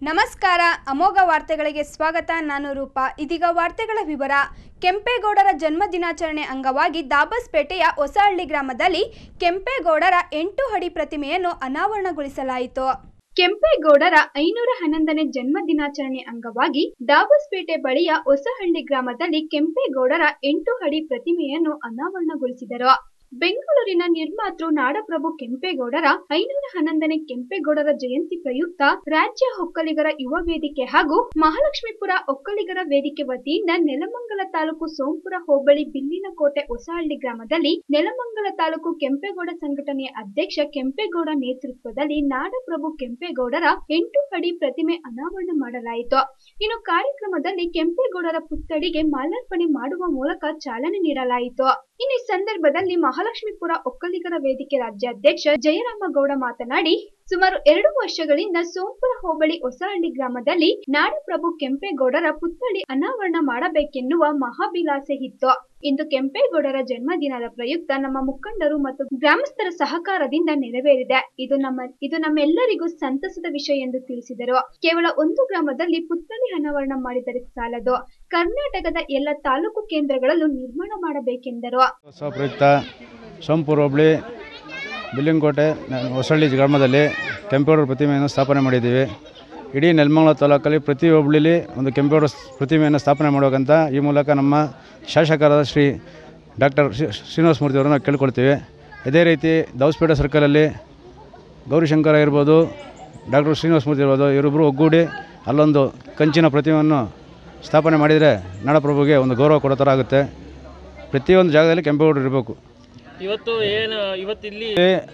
ನಮಸ್ಕಾರ ಅಮೋಘ ವಾರ್ತೆಗಳಿಗೆ ಸ್ವಾಗತ ನಾನು ರೂಪಾ ಇದೀಗ ವಾರ್ತೆಗಳ ವಿವರ ಕೆಂಪೇಗೌಡರ ಜನ್ಮ ದಿನಾಚರಣೆ ಅಂಗವಾಗಿ ದಾಬಸ್ಪೇಟೆಯ ಹೊಸಹಳ್ಳಿ ಗ್ರಾಮದಲ್ಲಿ ಕೆಂಪೇಗೌಡರ ಎಂಟು ಅಡಿ ಪ್ರತಿಮೆಯನ್ನು ಅನಾವರಣಗೊಳಿಸಲಾಯಿತು ಕೆಂಪೇಗೌಡರ ಐನೂರ ಹನ್ನೊಂದನೇ ಜನ್ಮ ದಿನಾಚರಣೆ ಅಂಗವಾಗಿ ದಾಬಸ್ಪೇಟೆ ಬಳಿಯ ಹೊಸಹಳ್ಳಿ ಗ್ರಾಮದಲ್ಲಿ ಕೆಂಪೇಗೌಡರ ಎಂಟು ಅಡಿ ಪ್ರತಿಮೆಯನ್ನು ಅನಾವರಣಗೊಳಿಸಿದರು ಬೆಂಗಳೂರಿನ ನಿರ್ಮಾತೃ ನಾಡಪ್ರಭು ಕೆಂಪೇಗೌಡರ ಐನೂರ ಹನ್ನೊಂದನೇ ಕೆಂಪೇಗೌಡರ ಜಯಂತಿ ಪ್ರಯುಕ್ತ ರಾಜ್ಯ ಒಕ್ಕಲಿಗರ ಯುವ ವೇದಿಕೆ ಹಾಗೂ ಮಹಾಲಕ್ಷ್ಮೀಪುರ ಒಕ್ಕಲಿಗರ ವೇದಿಕೆ ವತಿಯಿಂದ ನೆಲಮಂಗಲ ತಾಲೂಕು ಸೋಂಪುರ ಹೋಬಳಿ ಬಿಲ್ಲಿನಕೋಟೆ ಹೊಸಹಳ್ಳಿ ಗ್ರಾಮದಲ್ಲಿ ನೆಲಮಂಗಲ ತಾಲೂಕು ಕೆಂಪೇಗೌಡ ಸಂಘಟನೆಯ ಅಧ್ಯಕ್ಷ ಕೆಂಪೇಗೌಡ ನೇತೃತ್ವದಲ್ಲಿ ನಾಡಪ್ರಭು ಕೆಂಪೇಗೌಡರ ಎಂಟು ಅಡಿ ಪ್ರತಿಮೆ ಅನಾವರಣ ಮಾಡಲಾಯಿತು ಇನ್ನು ಕಾರ್ಯಕ್ರಮದಲ್ಲಿ ಕೆಂಪೇಗೌಡರ ಪುತ್ಥಳಿಗೆ ಮಾಲಾರ್ಪಣೆ ಮಾಡುವ ಮೂಲಕ ಚಾಲನೆ ನೀಡಲಾಯಿತು ಇನ್ನು ಈ ಸಂದರ್ಭದಲ್ಲಿ ಮಹಾಲಕ್ಷ್ಮೀಪುರ ಒಕ್ಕಲಿಗರ ವೇದಿಕೆ ರಾಜ್ಯಾಧ್ಯಕ್ಷ ಜಯರಾಮಗೌಡ ಮಾತನಾಡಿ ಸುಮಾರು ಎರಡು ವರ್ಷಗಳಿಂದ ಸೋಂಪುರ ಹೋಬಳಿ ಹೊಸಹಳ್ಳಿ ಗ್ರಾಮದಲ್ಲಿ ನಾಡಪ್ರಭು ಕೆಂಪೇಗೌಡರ ಪುತ್ಥಳಿ ಅನಾವರಣ ಮಾಡಬೇಕೆನ್ನುವ ಮಹಾಭಿಲಾಸೆ ಇತ್ತು ಇಂದು ಕೆಂಪೇಗೌಡರ ಜನ್ಮದಿನದ ಪ್ರಯುಕ್ತ ನಮ್ಮ ಮುಖಂಡರು ಮತ್ತು ಗ್ರಾಮಸ್ಥರ ಸಹಕಾರದಿಂದ ನೆರವೇರಿದೆ ಇದು ನಮ್ಮ ಇದು ನಮ್ಮೆಲ್ಲರಿಗೂ ಸಂತಸದ ವಿಷಯ ಎಂದು ತಿಳಿಸಿದರು ಕೇವಲ ಒಂದು ಗ್ರಾಮದಲ್ಲಿ ಪುತ್ಥಳಿ ಅನಾವರಣ ಮಾಡಿದರೆ ಸಾಲದು ಕರ್ನಾಟಕದ ಎಲ್ಲ ತಾಲೂಕು ಕೇಂದ್ರಗಳಲ್ಲೂ ನಿರ್ಮಾಣ ಮಾಡಬೇಕೆಂದರು ಉತ್ಸವ ಪ್ರಯುಕ್ತ ಸೋಂಪುರ ಹೋಬಳಿ ಬಿಲ್ಲಿಂಕೋಟೆ ನ- ಹೊಸಳ್ಳಿ ಗ್ರಾಮದಲ್ಲಿ ಕೆಂಪೇಗೌಡರ ಪ್ರತಿಮೆಯನ್ನು ಸ್ಥಾಪನೆ ಮಾಡಿದ್ದೀವಿ ಇಡೀ ನೆಲಮಂಗಲ ತಾಲೂಕಲ್ಲಿ ಪ್ರತಿ ಹೋಬಳಿಲಿ ಒಂದು ಕೆಂಪೇಗೌಡ ಸ್- ಪ್ರತಿಮೆಯನ್ನು ಸ್ಥಾಪನೆ ಮಾಡಬೇಕಂತ ಈ ಮೂಲಕ ನಮ್ಮ ಶಾಸಕರಾದ ಶ್ರೀ ಡಾಕ್ಟರ್ ಶ್ರೀನಿವಾಸ ಮೂರ್ತಿ ಅವರನ್ನು ಕೇಳ್ಕೊಳ್ತೀವಿ ಇದೇ ರೀತಿ ದೌಸ್ಪೇಟೆ ಸರ್ಕಲಲ್ಲಿ ಗೌರಿಶಂಕರ ಇರ್ಬೋದು ಡಾಕ್ಟರ್ ಶ್ರೀನಿವಾಸ ಮೂರ್ತಿ ಇರ್ಬೋದು ಇವರಿಬ್ಬರು ಒಗ್ಗೂಡಿ ಅಲ್ಲೊಂದು ಕಂಚಿನ ಪ್ರತಿಮೆಯನ್ನು ಸ್ಥಾಪನೆ ಮಾಡಿದರೆ ನಾಡಪ್ರಭುಗೆ ಒಂದು ಗೌರವ ಕೊಡೋ ಥರ ಆಗುತ್ತೆ ಪ್ರತಿಯೊಂದು ಜಾಗದಲ್ಲಿ ಕೆಂಪೇಗೌಡರು ಇರಬೇಕು ಇವತ್ತು ಏನು ಇವತ್ತಿಲ್ಲಿ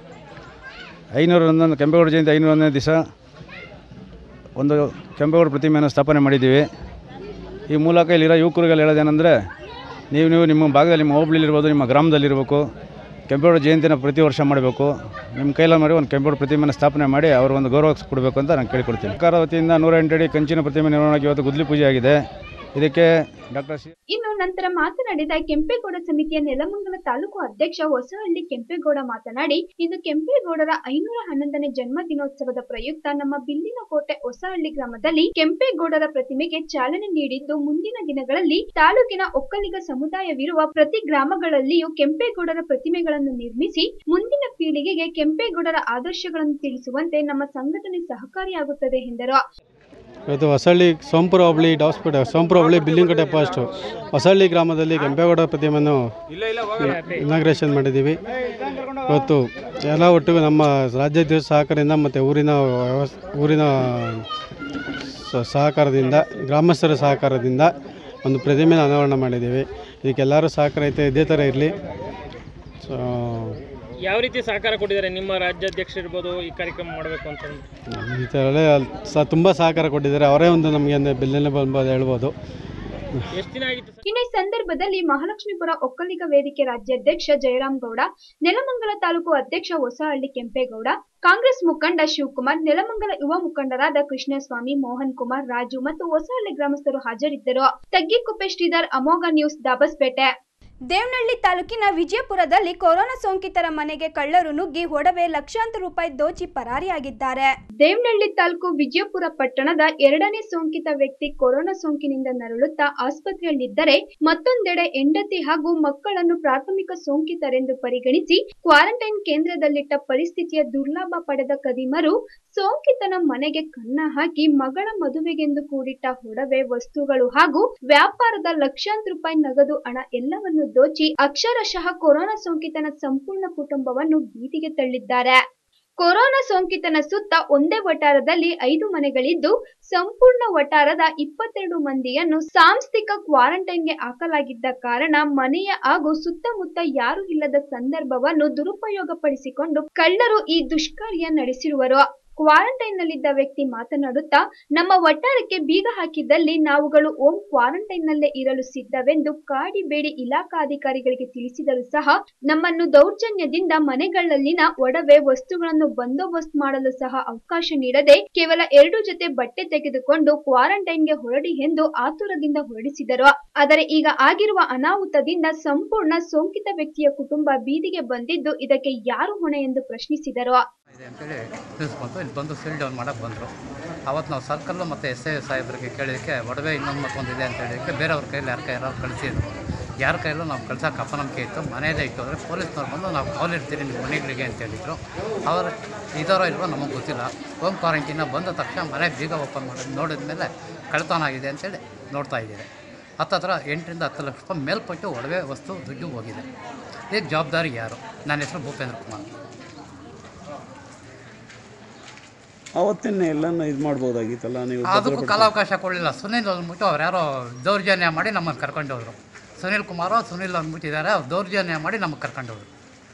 ಐನೂರ ಒಂದೊಂದು ಕೆಂಪೇಗೌಡ ಜಯಂತಿ ಐನೂರೊಂದನೇ ದಿವಸ ಒಂದು ಕೆಂಪೇಗೌಡ ಪ್ರತಿಮೆಯನ್ನು ಸ್ಥಾಪನೆ ಮಾಡಿದ್ದೀವಿ ಈ ಮೂಲಕ ಇಲ್ಲಿರೋ ಯುವಕರುಗಳು ಹೇಳೋದೇನೆಂದರೆ ನೀವು ನೀವು ನಿಮ್ಮ ಭಾಗದಲ್ಲಿ ನಿಮ್ಮ ಹೋಬಳಿಲಿರ್ಬೋದು ನಿಮ್ಮ ಗ್ರಾಮದಲ್ಲಿರಬೇಕು ಕೆಂಪೇಗೌಡ ಜಯಂತಿನ ಪ್ರತಿ ವರ್ಷ ಮಾಡಬೇಕು ನಿಮ್ಮ ಕೈಲ ಮಾಡಿ ಒಂದು ಕೆಂಪೇಗೌಡ ಪ್ರತಿಮೆಯನ್ನು ಸ್ಥಾಪನೆ ಮಾಡಿ ಅವ್ರ ಒಂದು ಗೌರವ ಕೊಡಬೇಕು ಅಂತ ನಾನು ಕೇಳಿಕೊಡ್ತೀನಿ ಸರ್ಕಾರ ವತಿಯಿಂದ ನೂರ ಎಂಟು ಅಡಿ ಕಂಚಿನ ಪ್ರತಿಮೆ ನಿರ್ಮಾಣಕ್ಕೆ ಇವತ್ತು ಗುದ್ಲಿ ಪೂಜೆ ಆಗಿದೆ ಇದಕ್ಕೆ ಡಾಕ್ಟರ್ ಸಿ ಇನ್ನು ನಂತರ ಮಾತನಾಡಿದ ಕೆಂಪೇಗೌಡ ಸಮಿತಿಯ ನೆಲಮಂಗಲ ತಾಲೂಕು ಅಧ್ಯಕ್ಷ ಹೊಸಹಳ್ಳಿ ಕೆಂಪೇಗೌಡ ಮಾತನಾಡಿ ಇಂದು ಕೆಂಪೇಗೌಡರ ಐನೂರ ಹನ್ನೊಂದನೇ ಜನ್ಮ ದಿನೋತ್ಸವದ ಪ್ರಯುಕ್ತ ನಮ್ಮ ಬಿಲ್ಲಿನಕೋಟೆ ಹೊಸಹಳ್ಳಿ ಗ್ರಾಮದಲ್ಲಿ ಕೆಂಪೇಗೌಡರ ಪ್ರತಿಮೆಗೆ ಚಾಲನೆ ನೀಡಿದ್ದು ಮುಂದಿನ ದಿನಗಳಲ್ಲಿ ತಾಲೂಕಿನ ಒಕ್ಕಲಿಗ ಸಮುದಾಯವಿರುವ ಪ್ರತಿ ಗ್ರಾಮಗಳಲ್ಲಿಯೂ ಕೆಂಪೇಗೌಡರ ಪ್ರತಿಮೆಗಳನ್ನು ನಿರ್ಮಿಸಿ ಮುಂದಿನ ಪೀಳಿಗೆಗೆ ಕೆಂಪೇಗೌಡರ ಆದರ್ಶಗಳನ್ನು ತಿಳಿಸುವಂತೆ ನಮ್ಮ ಸಂಘಟನೆ ಸಹಕಾರಿಯಾಗುತ್ತದೆ ಎಂದರು ಇವತ್ತು ಹೊಸಳ್ಳಿ ಸೋಂಪುರ ಹೋಬಳಿ ಡಾಸ್ಪೇಟೆ ಸೋಂಪುರ ಹೋಬಳಿ ಬಿಲ್ಲಿಂಗಟ್ಟೆ ಫಾಸ್ಟ್ ಹೊಸಳ್ಳಿ ಗ್ರಾಮದಲ್ಲಿ ಕೆಂಪೇಗೌಡ ಪ್ರತಿಮೆಯನ್ನು ಇನಾಗ್ರೇಷನ್ ಮಾಡಿದ್ದೀವಿ ಇವತ್ತು ಎಲ್ಲ ಒಟ್ಟಿಗೆ ನಮ್ಮ ರಾಜ್ಯಾಧ್ಯಕ್ಷ ಸಹಕಾರದಿಂದ ಮತ್ತು ಊರಿನ ವ್ಯವಸ್ ಊರಿನ ಸ- ಸಹಕಾರದಿಂದ ಗ್ರಾಮಸ್ಥರ ಸಹಕಾರದಿಂದ ಒಂದು ಪ್ರತಿಮೆನ ಅನಾವರಣ ಮಾಡಿದ್ದೀವಿ ಇದಕ್ಕೆಲ್ಲರೂ ಸಹಕಾರ ಐತೆ ಇದೇ ಥರ ಇರಲಿ ಸೊ ಯಾವ ರೀತಿ ಸಹಕಾರ ಕೊಟ್ಟಿದ್ದಾರೆ ನಿಮ್ಮ ರಾಜ್ಯಾಧ್ಯಕ್ಷರು ಇರ್ಬೋದು ಈ ಕಾರ್ಯಕ್ರಮ ಮಾಡಬೇಕು ಅಂತ ಅಂದ್ಬಿಟ್ಟು? ಈ ಥರ ಸ ತುಂಬ ಸಹಕಾರ ಕೊಟ್ಟಿದ್ದಾರೆ ಅವರೇ ಒಂದು ನಮಗೆ ಅಂದರೆ ಬೆನ್ನೆಲೆ ಬಂಬೋದು ಹೇಳ್ಬೋದು ಎಷ್ಟು ದಿನ ಆಗಿತ್ತು ಸರ್ ಇನ್ನು ಈ ಸಂದರ್ಭದಲ್ಲಿ ಮಹಾಲಕ್ಷ್ಮೀಪುರ ಒಕ್ಕಲಿಗ ವೇದಿಕೆ ರಾಜ್ಯಾಧ್ಯಕ್ಷ ಜಯರಾಮ್ ಗೌಡ ನೆಲಮಂಗಲ ತಾಲೂಕು ಅಧ್ಯಕ್ಷ ಹೊಸಹಳ್ಳಿ ಕೆಂಪೇಗೌಡ ಕಾಂಗ್ರೆಸ್ ಮುಖಂಡ ಶಿವಕುಮಾರ್ ನೆಲಮಂಗಲ ಯುವ ಮುಖಂಡರಾದ ಕೃಷ್ಣಸ್ವಾಮಿ ಮೋಹನ್ ಕುಮಾರ್ ರಾಜು ಮತ್ತು ಹೊಸಹಳ್ಳಿ ಗ್ರಾಮಸ್ಥರು ಹಾಜರಿದ್ದರು ತಗ್ಗಿಕುಪ್ಪೆ ಶ್ರೀಧರ್ ಅಮೋಘ ನ್ಯೂಸ್ ದಾಬಸ್ಪೇಟೆ ದೇವನಹಳ್ಳಿ ತಾಲೂಕಿನ ವಿಜಯಪುರದಲ್ಲಿ ಕೊರೋನಾ ಸೋಂಕಿತರ ಮನೆಗೆ ಕಳ್ಳರು ನುಗ್ಗಿ ಒಡವೆ ಲಕ್ಷಾಂತರ ರೂಪಾಯಿ ದೋಚಿ ಪರಾರಿಯಾಗಿದ್ದಾರೆ ದೇವನಹಳ್ಳಿ ತಾಲೂಕು ವಿಜಯಪುರ ಪಟ್ಟಣದ ಎರಡನೇ ಸೋಂಕಿತ ವ್ಯಕ್ತಿ ಕೊರೋನಾ ಸೋಂಕಿನಿಂದ ನರಳುತ್ತಾ ಆಸ್ಪತ್ರೆಯಲ್ಲಿದ್ದರೆ ಮತ್ತೊಂದೆಡೆ ಹೆಂಡತಿ ಹಾಗೂ ಮಕ್ಕಳನ್ನು ಪ್ರಾಥಮಿಕ ಸೋಂಕಿತರೆಂದು ಪರಿಗಣಿಸಿ ಕ್ವಾರಂಟೈನ್ ಕೇಂದ್ರದಲ್ಲಿಟ್ಟ ಪರಿಸ್ಥಿತಿಯ ದುರ್ಲಾಭ ಪಡೆದ ಕದಿಮರು ಸೋಂಕಿತನ ಮನೆಗೆ ಕನ್ನ ಹಾಕಿ ಮಗಳ ಮದುವೆಗೆಂದು ಕೂಡಿಟ್ಟ ಒಡವೆ ವಸ್ತುಗಳು ಹಾಗೂ ವ್ಯಾಪಾರದ ಲಕ್ಷಾಂತರ ರೂಪಾಯಿ ನಗದು ಹಣ ಎಲ್ಲವನ್ನು ದೋಚಿ ಅಕ್ಷರಶಃ ಕೊರೋನಾ ಸೋಂಕಿತನ ಸಂಪೂರ್ಣ ಕುಟುಂಬವನ್ನು ಬೀದಿಗೆ ತಳ್ಳಿದ್ದಾರೆ ಕೊರೋನಾ ಸೋಂಕಿತನ ಸುತ್ತ ಒಂದೇ ವಟಾರದಲ್ಲಿ ಐದು ಮನೆಗಳಿದ್ದು ಸಂಪೂರ್ಣ ವಟಾರದ ಇಪ್ಪತ್ತೆರಡು ಮಂದಿಯನ್ನು ಸಾಂಸ್ಥಿಕ ಕ್ವಾರಂಟೈನ್ಗೆ ಹಾಕಲಾಗಿದ್ದ ಕಾರಣ ಮನೆಯ ಹಾಗೂ ಸುತ್ತಮುತ್ತ ಯಾರು ಇಲ್ಲದ ಸಂದರ್ಭವನ್ನು ದುರುಪಯೋಗಪಡಿಸಿಕೊಂಡು ಕಳ್ಳರು ಈ ದುಷ್ಕಾರ್ಯ ನಡೆಸಿರುವರು ಕ್ವಾರಂಟೈನ್ ನಲ್ಲಿದ್ದ ವ್ಯಕ್ತಿ ಮಾತನಾಡುತ್ತಾ ನಮ್ಮ ವಟಾರಕ್ಕೆ ಬೀಗ ಹಾಕಿದ್ದಲ್ಲಿ ನಾವುಗಳು ಓಂ ಕ್ವಾರಂಟೈನ್ ನಲ್ಲೇ ಇರಲು ಸಿದ್ಧವೆಂದು ಕಾಡಿಬೇಡಿ ಇಲಾಖಾಧಿಕಾರಿಗಳಿಗೆ ತಿಳಿಸಿದರೂ ಸಹ ನಮ್ಮನ್ನು ದೌರ್ಜನ್ಯದಿಂದ ಮನೆಗಳಲ್ಲಿನ ಒಡವೆ ವಸ್ತುಗಳನ್ನು ಬಂದೋಬಸ್ತ್ ಮಾಡಲು ಸಹ ಅವಕಾಶ ನೀಡದೆ ಕೇವಲ ಎರಡು ಜೊತೆ ಬಟ್ಟೆ ತೆಗೆದುಕೊಂಡು ಕ್ವಾರಂಟೈನ್ಗೆ ಹೊರಡಿ ಎಂದು ಆತುರದಿಂದ ಹೊರಡಿಸಿದರು ಆದರೆ ಈಗ ಆಗಿರುವ ಅನಾಹುತದಿಂದ ಸಂಪೂರ್ಣ ಸೋಂಕಿತ ವ್ಯಕ್ತಿಯ ಕುಟುಂಬ ಬೀದಿಗೆ ಬಂದಿದ್ದು ಇದಕ್ಕೆ ಯಾರು ಹೊಣೆ ಎಂದು ಪ್ರಶ್ನಿಸಿದರು ಇದೆ ಅಂತೇಳಿ ನ್ಯೂಸ್ ಬಂತು ಇಲ್ಲಿ ಬಂದು ಸೀಲ್ ಡೌನ್ ಮಾಡೋಕ್ಕೆ ಬಂದರು ಅವತ್ತು ನಾವು ಸರ್ಕಲ್ಲು ಮತ್ತು ಎಸ್ ಐ ಸಾಹೇಬ್ರಿಗೆ ಕೇಳಿದ್ದಕ್ಕೆ ಒಡವೆ ಇನ್ನೊಂದು ಮತ್ತೊಂದಿದೆ ಅಂತ ಹೇಳಿದ್ದಕ್ಕೆ ಬೇರೆಯವ್ರ ಕೈಯಲ್ಲಿ ಯಾರ ಕೈ ಯಾರು ಕಳಿಸಿದ್ರು ಯಾರ ಕೈಯಲ್ಲೂ ನಾವು ಕಳ್ಸೋಕೆ ಅಪನಂಬಿಕೆ ಇತ್ತು ಮನೆಯಲ್ಲೇ ಇಟ್ಟು ಅಂದರೆ ಪೊಲೀಸ್ನವ್ರು ಬಂದು ನಾವು ಕಾಲ್ ಇರ್ತೀರಿ ನಿಮ್ಮ ಮನೆಗಳಿಗೆ ಅಂತ ಹೇಳಿದರು ಅವರು ಇದಾರೋ ಇಲ್ವೋ ನಮಗೆ ಗೊತ್ತಿಲ್ಲ ಹೋಮ್ ಕ್ವಾರಂಟೈನ ಬಂದ ತಕ್ಷಣ ಮನೆಗೆ ಬೀಗ ಓಪನ್ ಮಾಡಿ ನೋಡಿದ ಮೇಲೆ ಕಳ್ತನ ಆಗಿದೆ ಅಂತೇಳಿ ನೋಡ್ತಾ ಇದ್ದೀವಿ ಹತ್ತತ್ರ ಎಂಟರಿಂದ ಹತ್ತು ಲಕ್ಷ ರೂಪಾಯಿ ಮೇಲ್ಪಟ್ಟು ಒಡವೆ ವಸ್ತು ದುಡ್ಡು ಹೋಗಿದೆ ಇದಕ್ಕೆ ಜವಾಬ್ದಾರಿ ಯಾರು ನನ್ನ ಹೆಸರು ಭೂಪೇಂದ್ರ ಕುಮಾರ್ ಅವತ್ತನ್ನೇ ಎಲ್ಲನೂ ಇದು ಮಾಡ್ಬೋದಾಗಿತ್ತಲ್ಲ ನೀವು ಅದಕ್ಕೂ ಕಾಲಾವಕಾಶ ಕೊಡಲಿಲ್ಲ ಸುನೀಲ್ ಅಂದ್ಬಿಟ್ಟು ಅವ್ರು ಯಾರೋ ದೌರ್ಜನ್ಯ ಮಾಡಿ ನಮ್ಮನ್ನು ಕರ್ಕೊಂಡೋದ್ರು ಸುನೀಲ್ ಕುಮಾರು ಸುನೀಲ್ ಅಂದ್ಬಿಟ್ಟಿದ್ದಾರೆ ಅವ್ರು ದೌರ್ಜನ್ಯ ಮಾಡಿ ನಮಗೆ ಕರ್ಕೊಂಡೋದ್ರು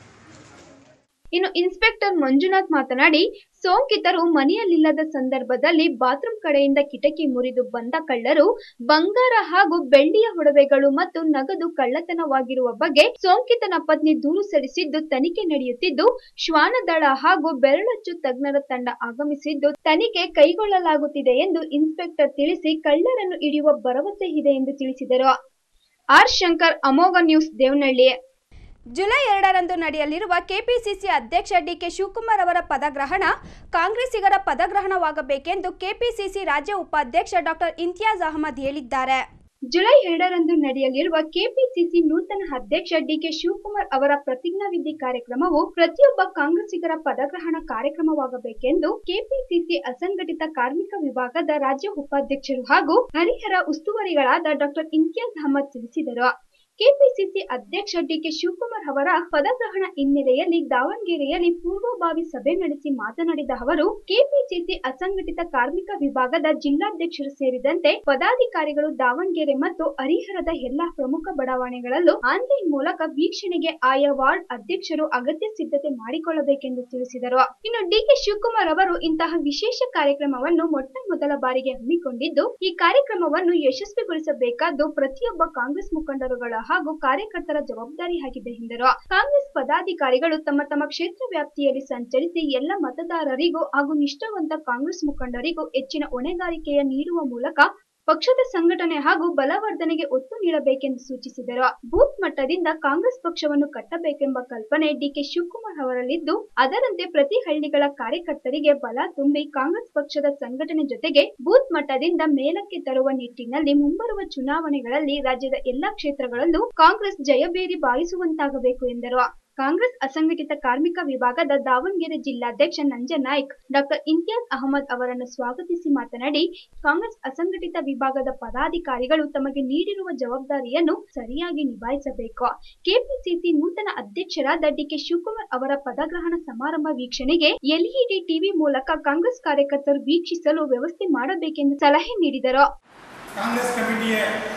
ಇನ್ನು ಇನ್ಸ್ಪೆಕ್ಟರ್ ಮಂಜುನಾಥ್ ಮಾತನಾಡಿ ಸೋಂಕಿತರು ಮನೆಯಲ್ಲಿಲ್ಲದ ಸಂದರ್ಭದಲ್ಲಿ ಬಾತ್ರೂಮ್ ಕಡೆಯಿಂದ ಕಿಟಕಿ ಮುರಿದು ಬಂದ ಕಳ್ಳರು ಬಂಗಾರ ಹಾಗೂ ಬೆಳ್ಳಿಯ ಒಡವೆಗಳು ಮತ್ತು ನಗದು ಕಳ್ಳತನವಾಗಿರುವ ಬಗ್ಗೆ ಸೋಂಕಿತನ ಪತ್ನಿ ದೂರು ಸಲ್ಲಿಸಿದ್ದು ತನಿಖೆ ನಡೆಯುತ್ತಿದ್ದು ಶ್ವಾನದಳ ಹಾಗೂ ಬೆರಳಚ್ಚು ತಜ್ಞರ ತಂಡ ಆಗಮಿಸಿದ್ದು ತನಿಖೆ ಕೈಗೊಳ್ಳಲಾಗುತ್ತಿದೆ ಎಂದು ಇನ್ಸ್ಪೆಕ್ಟರ್ ತಿಳಿಸಿ ಕಳ್ಳರನ್ನು ಹಿಡಿಯುವ ಭರವಸೆ ಇದೆ ಎಂದು ತಿಳಿಸಿದರು ಆರ್ ಶಂಕರ್ ಅಮೋಘ ನ್ಯೂಸ್ ದೇವನಹಳ್ಳಿ ಜುಲೈ ಎರಡರಂದು ನಡೆಯಲಿರುವ ಕೆಪಿಸಿಸಿ ಅಧ್ಯಕ್ಷ ಡಿಕೆ ಶಿವಕುಮಾರ್ ಅವರ ಪದಗ್ರಹಣ ಕಾಂಗ್ರೆಸ್ಸಿಗರ ಪದಗ್ರಹಣವಾಗಬೇಕೆಂದು ಕೆಪಿಸಿಸಿ ರಾಜ್ಯ ಉಪಾಧ್ಯಕ್ಷ ಡಾಕ್ಟರ್ ಇಂತಿಯಾಜ್ ಅಹಮದ್ ಹೇಳಿದ್ದಾರೆ ಜುಲೈ ಎರಡರಂದು ನಡೆಯಲಿರುವ ಕೆಪಿಸಿಸಿ ನೂತನ ಅಧ್ಯಕ್ಷ ಡಿಕೆ ಶಿವಕುಮಾರ್ ಅವರ ಪ್ರತಿಜ್ಞಾವಿಧಿ ಕಾರ್ಯಕ್ರಮವು ಪ್ರತಿಯೊಬ್ಬ ಕಾಂಗ್ರೆಸ್ಸಿಗರ ಪದಗ್ರಹಣ ಕಾರ್ಯಕ್ರಮವಾಗಬೇಕೆಂದು ಕೆಪಿಸಿಸಿ ಅಸಂಘಟಿತ ಕಾರ್ಮಿಕ ವಿಭಾಗದ ರಾಜ್ಯ ಉಪಾಧ್ಯಕ್ಷರು ಹಾಗೂ ಹರಿಹರ ಉಸ್ತುವಾರಿಗಳಾದ ಡಾಕ್ಟರ್ ಇಂತಿಯಾಜ್ ಅಹಮದ್ ತಿಳಿಸಿದರು ಕೆಪಿಸಿಸಿ ಅಧ್ಯಕ್ಷ ಡಿಕೆ ಶಿವಕುಮಾರ್ ಅವರ ಪದಗ್ರಹಣ ಹಿನ್ನೆಲೆಯಲ್ಲಿ ದಾವಣಗೆರೆಯಲ್ಲಿ ಪೂರ್ವಭಾವಿ ಸಭೆ ನಡೆಸಿ ಮಾತನಾಡಿದ ಅವರು ಕೆಪಿಸಿಸಿ ಅಸಂಘಟಿತ ಕಾರ್ಮಿಕ ವಿಭಾಗದ ಜಿಲ್ಲಾಧ್ಯಕ್ಷರು ಸೇರಿದಂತೆ ಪದಾಧಿಕಾರಿಗಳು ದಾವಣಗೆರೆ ಮತ್ತು ಹರಿಹರದ ಎಲ್ಲಾ ಪ್ರಮುಖ ಬಡಾವಣೆಗಳಲ್ಲೂ ಆನ್ಲೈನ್ ಮೂಲಕ ವೀಕ್ಷಣೆಗೆ ಆಯಾ ವಾರ್ಡ್ ಅಧ್ಯಕ್ಷರು ಅಗತ್ಯ ಸಿದ್ಧತೆ ಮಾಡಿಕೊಳ್ಳಬೇಕೆಂದು ತಿಳಿಸಿದರು ಇನ್ನು ಡಿಕೆ ಶಿವಕುಮಾರ್ ಅವರು ಇಂತಹ ವಿಶೇಷ ಕಾರ್ಯಕ್ರಮವನ್ನು ಮೊಟ್ಟ ಮೊದಲ ಬಾರಿಗೆ ಹಮ್ಮಿಕೊಂಡಿದ್ದು ಈ ಕಾರ್ಯಕ್ರಮವನ್ನು ಯಶಸ್ವಿಗೊಳಿಸಬೇಕಾದ್ದು ಪ್ರತಿಯೊಬ್ಬ ಕಾಂಗ್ರೆಸ್ ಮುಖಂಡರುಗಳ ಹಾಗೂ ಕಾರ್ಯಕರ್ತರ ಜವಾಬ್ದಾರಿಯಾಗಿದೆ ಎಂದರು ಕಾಂಗ್ರೆಸ್ ಪದಾಧಿಕಾರಿಗಳು ತಮ್ಮ ತಮ್ಮ ಕ್ಷೇತ್ರ ವ್ಯಾಪ್ತಿಯಲ್ಲಿ ಸಂಚರಿಸಿ ಎಲ್ಲ ಮತದಾರರಿಗೂ ಹಾಗೂ ನಿಷ್ಠಾವಂತ ಕಾಂಗ್ರೆಸ್ ಮುಖಂಡರಿಗೂ ಹೆಚ್ಚಿನ ಹೊಣೆಗಾರಿಕೆಯ ನೀಡುವ ಮೂಲಕ ಪಕ್ಷದ ಸಂಘಟನೆ ಹಾಗೂ ಬಲವರ್ಧನೆಗೆ ಒತ್ತು ನೀಡಬೇಕೆಂದು ಸೂಚಿಸಿದರು ಬೂತ್ ಮಟ್ಟದಿಂದ ಕಾಂಗ್ರೆಸ್ ಪಕ್ಷವನ್ನು ಕಟ್ಟಬೇಕೆಂಬ ಕಲ್ಪನೆ ಡಿಕೆ ಶಿವಕುಮಾರ್ ಅವರಲ್ಲಿದ್ದು ಅದರಂತೆ ಪ್ರತಿ ಹಳ್ಳಿಗಳ ಕಾರ್ಯಕರ್ತರಿಗೆ ಬಲ ತುಂಬಿ ಕಾಂಗ್ರೆಸ್ ಪಕ್ಷದ ಸಂಘಟನೆ ಜೊತೆಗೆ ಬೂತ್ ಮಟ್ಟದಿಂದ ಮೇಲಕ್ಕೆ ತರುವ ನಿಟ್ಟಿನಲ್ಲಿ ಮುಂಬರುವ ಚುನಾವಣೆಗಳಲ್ಲಿ ರಾಜ್ಯದ ಎಲ್ಲಾ ಕ್ಷೇತ್ರಗಳಲ್ಲೂ ಕಾಂಗ್ರೆಸ್ ಜಯಬೇರಿ ಬಾರಿಸುವಂತಾಗಬೇಕು ಎಂದರು ಕಾಂಗ್ರೆಸ್ ಅಸಂಘಟಿತ ಕಾರ್ಮಿಕ ವಿಭಾಗದ ದಾವಣಗೆರೆ ಜಿಲ್ಲಾಧ್ಯಕ್ಷ ನಂಜನಾಯ್ಕ್ ಡಾಕ್ಟರ್ ಇಂತಿಯಾಜ್ ಅಹಮದ್ ಅವರನ್ನು ಸ್ವಾಗತಿಸಿ ಮಾತನಾಡಿ ಕಾಂಗ್ರೆಸ್ ಅಸಂಘಟಿತ ವಿಭಾಗದ ಪದಾಧಿಕಾರಿಗಳು ತಮಗೆ ನೀಡಿರುವ ಜವಾಬ್ದಾರಿಯನ್ನು ಸರಿಯಾಗಿ ನಿಭಾಯಿಸಬೇಕು ಕೆಪಿಸಿಸಿ ನೂತನ ಅಧ್ಯಕ್ಷರಾದ ಡಿಕೆ ಶಿವಕುಮಾರ್ ಅವರ ಪದಗ್ರಹಣ ಸಮಾರಂಭ ವೀಕ್ಷಣೆಗೆ ಎಲ್ಇಡಿ ಟಿವಿ ಮೂಲಕ ಕಾಂಗ್ರೆಸ್ ಕಾರ್ಯಕರ್ತರು ವೀಕ್ಷಿಸಲು ವ್ಯವಸ್ಥೆ ಮಾಡಬೇಕೆಂದು ಸಲಹೆ ನೀಡಿದರು ಕಾಂಗ್ರೆಸ್ ಕಮಿಟಿಯ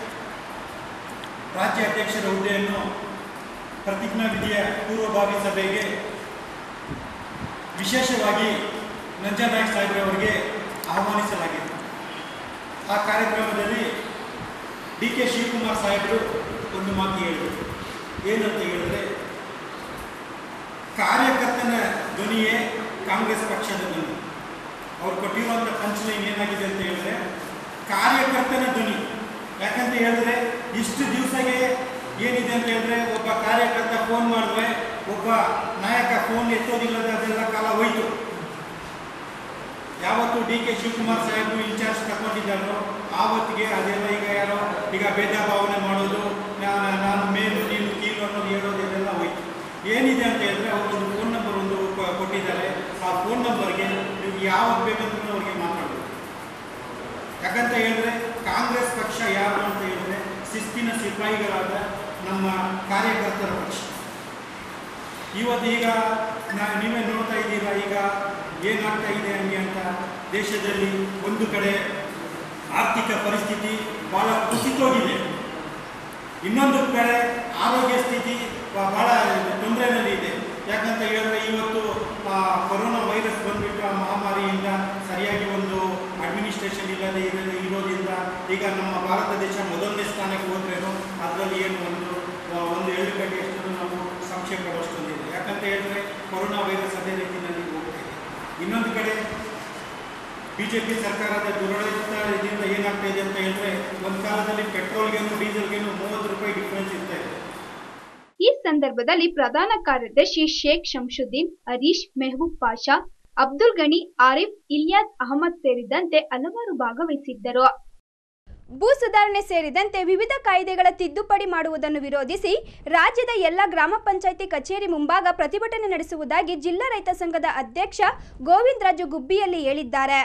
ರಾಜ್ಯ ಅಧ್ಯಕ್ಷರ ಹುದ್ದೆಯನ್ನು ಪ್ರತಿಜ್ಞಾವಿಧಿಯ ಪೂರ್ವಭಾವಿ ಸಭೆಗೆ ವಿಶೇಷವಾಗಿ ನಂಜನಾಯಕ್ ಸಾಹೇಬ್ರವರಿಗೆ ಆಹ್ವಾನಿಸಲಾಗಿದೆ ಆ ಕಾರ್ಯಕ್ರಮದಲ್ಲಿ ಡಿ ಕೆ ಶಿವಕುಮಾರ್ ಸಾಹೇಬರು ಒಂದು ಮಾತು ಹೇಳಿದರು ಏನಂತ ಹೇಳಿದ್ರೆ ಕಾರ್ಯಕರ್ತನ ಧ್ವನಿಯೇ ಕಾಂಗ್ರೆಸ್ ಪಕ್ಷದ ಧ್ವನಿ ಅವ್ರು ಕೊಟ್ಟಿರುವಂಥ ಪಂಚಲೈನ್ ಏನಾಗಿದೆ ಅಂತ ಹೇಳಿದ್ರೆ ಕಾರ್ಯಕರ್ತನ ಧ್ವನಿ ಯಾಕಂತ ಹೇಳಿದ್ರೆ ಇಷ್ಟು ದಿವಸಗೆ ಏನಿದೆ ಅಂತ ಹೇಳಿದ್ರೆ ಒಬ್ಬ ಕಾರ್ಯಕರ್ತ ಫೋನ್ ಮಾಡಿದ್ರೆ ಒಬ್ಬ ನಾಯಕ ಫೋನ್ ಎತ್ತೋದಿಲ್ಲದ ಅದೆಲ್ಲ ಕಾಲ ಹೋಯ್ತು ಯಾವತ್ತು ಡಿ ಕೆ ಶಿವಕುಮಾರ್ ಸಾಹೇಬರು ಇನ್ಚಾರ್ಜ್ ತಗೊಂಡಿದ್ದಾರೋ ಆವತ್ತಿಗೆ ಅದೆಲ್ಲ ಈಗ ಯಾರೋ ಈಗ ಭೇದ ಭಾವನೆ ಮಾಡೋದು ನಾ- ನಾನು ಮೇಲು ನೀನು ಕೀಲು ಅನ್ನೋದು ಹೇಳೋದು ಇದೆಲ್ಲ ಹೋಯ್ತು ಏನಿದೆ ಅಂತ ಹೇಳಿದ್ರೆ ಅವರೊಂದು ಫೋನ್ ನಂಬರ್ ಒಂದು ಕೊ- ಕೊಟ್ಟಿದ್ದಾರೆ ಆ ಫೋನ್ ನಂಬರ್ಗೆ ನೀವು ಯಾವಾಗ ಬೇಕಂದ್ರೂ ಅವ್ರಿಗೆ ಮಾತಾಡೋದು ಯಾಕಂತ ಹೇಳಿದ್ರೆ ಕಾಂಗ್ರೆಸ್ ಪಕ್ಷ ಯಾರು ಅಂತ ಹೇಳಿದ್ರೆ ಶಿಸ್ತಿನ ಸಿಪಾಯಿಗಳಾದ ನಮ್ಮ ಕಾರ್ಯಕರ್ತರ ಪಕ್ಷ ಇವತ್ತು ಈಗ ನಾ ನೀವೇ ನೋಡ್ತಾ ಇದ್ದೀರಾ ಈಗ ಏನಾಗ್ತಾ ಇದೆ ಹಂಗೆ ಅಂತ ದೇಶದಲ್ಲಿ ಒಂದು ಕಡೆ ಆರ್ಥಿಕ ಪರಿಸ್ಥಿತಿ ಭಾಳ ಕುಸಿತೋಗಿದೆ ಇನ್ನೊಂದು ಕಡೆ ಆರೋಗ್ಯ ಸ್ಥಿತಿ ಬ- ಭಾಳ ತೊಂದರೆನಲ್ಲಿ ಇದೆ ಯಾಕಂತ ಹೇಳಿದ್ರೆ ಇವತ್ತು ಆ, ಕೊರೋನಾ ವೈರಸ್ ಬಂದ್ಬಿಟ್ಟು ಆ ಮಹಾಮಾರಿಯಿಂದ ಸರಿಯಾಗಿ ಒಂದು ಅಡ್ಮಿನಿಸ್ಟ್ರೇಷನ್ ಇಲ್ಲದೆ ಇರೋ- ಇರೋದ್ರಿಂದ ಈಗ ನಮ್ಮ ಭಾರತ ದೇಶ ಮೊದಲನೇ ಸ್ಥಾನಕ್ಕೆ ಹೋದ್ರೇನು ಅದರಲ್ಲಿ ಏನು ಒಂದು ಆ, ಒಂದು ಎರಡು ಗಂಟೆಯಷ್ಟು ನಾವು ಸಂಶಯ ಪಡುವಷ್ಟೊಂದಿದೆ ಯಾಕಂತ ಹೇಳಿದ್ರೆ ಕೊರೋನಾ ವೈರಸ್ ಅದೇ ರೀತಿಯಲ್ಲಿ ಹೋಗ್ತಾ ಇದೆ ಇನ್ನೊಂದು ಕಡೆ ಬಿ ಜೆ ಪಿ ಸರ್ಕಾರದ ದುರಾಡಳಿತದಿಂದ ಏನಾಗ್ತಾ ಇದೆ ಅಂತ ಹೇಳಿದ್ರೆ ಒಂದು ಕಾಲದಲ್ಲಿ ಪೆಟ್ರೋಲ್ಗೇನು ಡೀಸೆಲ್ಗೇನು ಮೂವತ್ತು ರೂಪಾಯಿ ಡಿಫ್ರೆನ್ಸ್ ಇರ್ತಾ ಇದೆ ಈ ಸಂದರ್ಭದಲ್ಲಿ ಪ್ರಧಾನ ಕಾರ್ಯದರ್ಶಿ ಶೇಖ್ ಶಂಶುದ್ದೀನ್ ಹರೀಶ್ ಮೆಹಬೂಬ್ ಪಾಷಾ ಅಬ್ದುಲ್ ಗನಿ ಆರಿಫ್ ಇಲಿಯಾಸ್ ಅಹಮದ್ ಸೇರಿದಂತೆ ಹಲವಾರು ಭಾಗವಹಿಸಿದ್ದರು ಭೂ ಸುಧಾರಣೆ ಸೇರಿದಂತೆ ವಿವಿಧ ಕಾಯ್ದೆಗಳ ತಿದ್ದುಪಡಿ ಮಾಡುವುದನ್ನು ವಿರೋಧಿಸಿ ರಾಜ್ಯದ ಎಲ್ಲ ಗ್ರಾಮ ಪಂಚಾಯಿತಿ ಕಚೇರಿ ಮುಂಭಾಗ ಪ್ರತಿಭಟನೆ ನಡೆಸುವುದಾಗಿ ಜಿಲ್ಲಾ ರೈತ ಸಂಘದ ಅಧ್ಯಕ್ಷ ಗೋವಿಂದ್ ರಾಜು ಗುಬ್ಬಿಯಲ್ಲಿ ಹೇಳಿದ್ದಾರೆ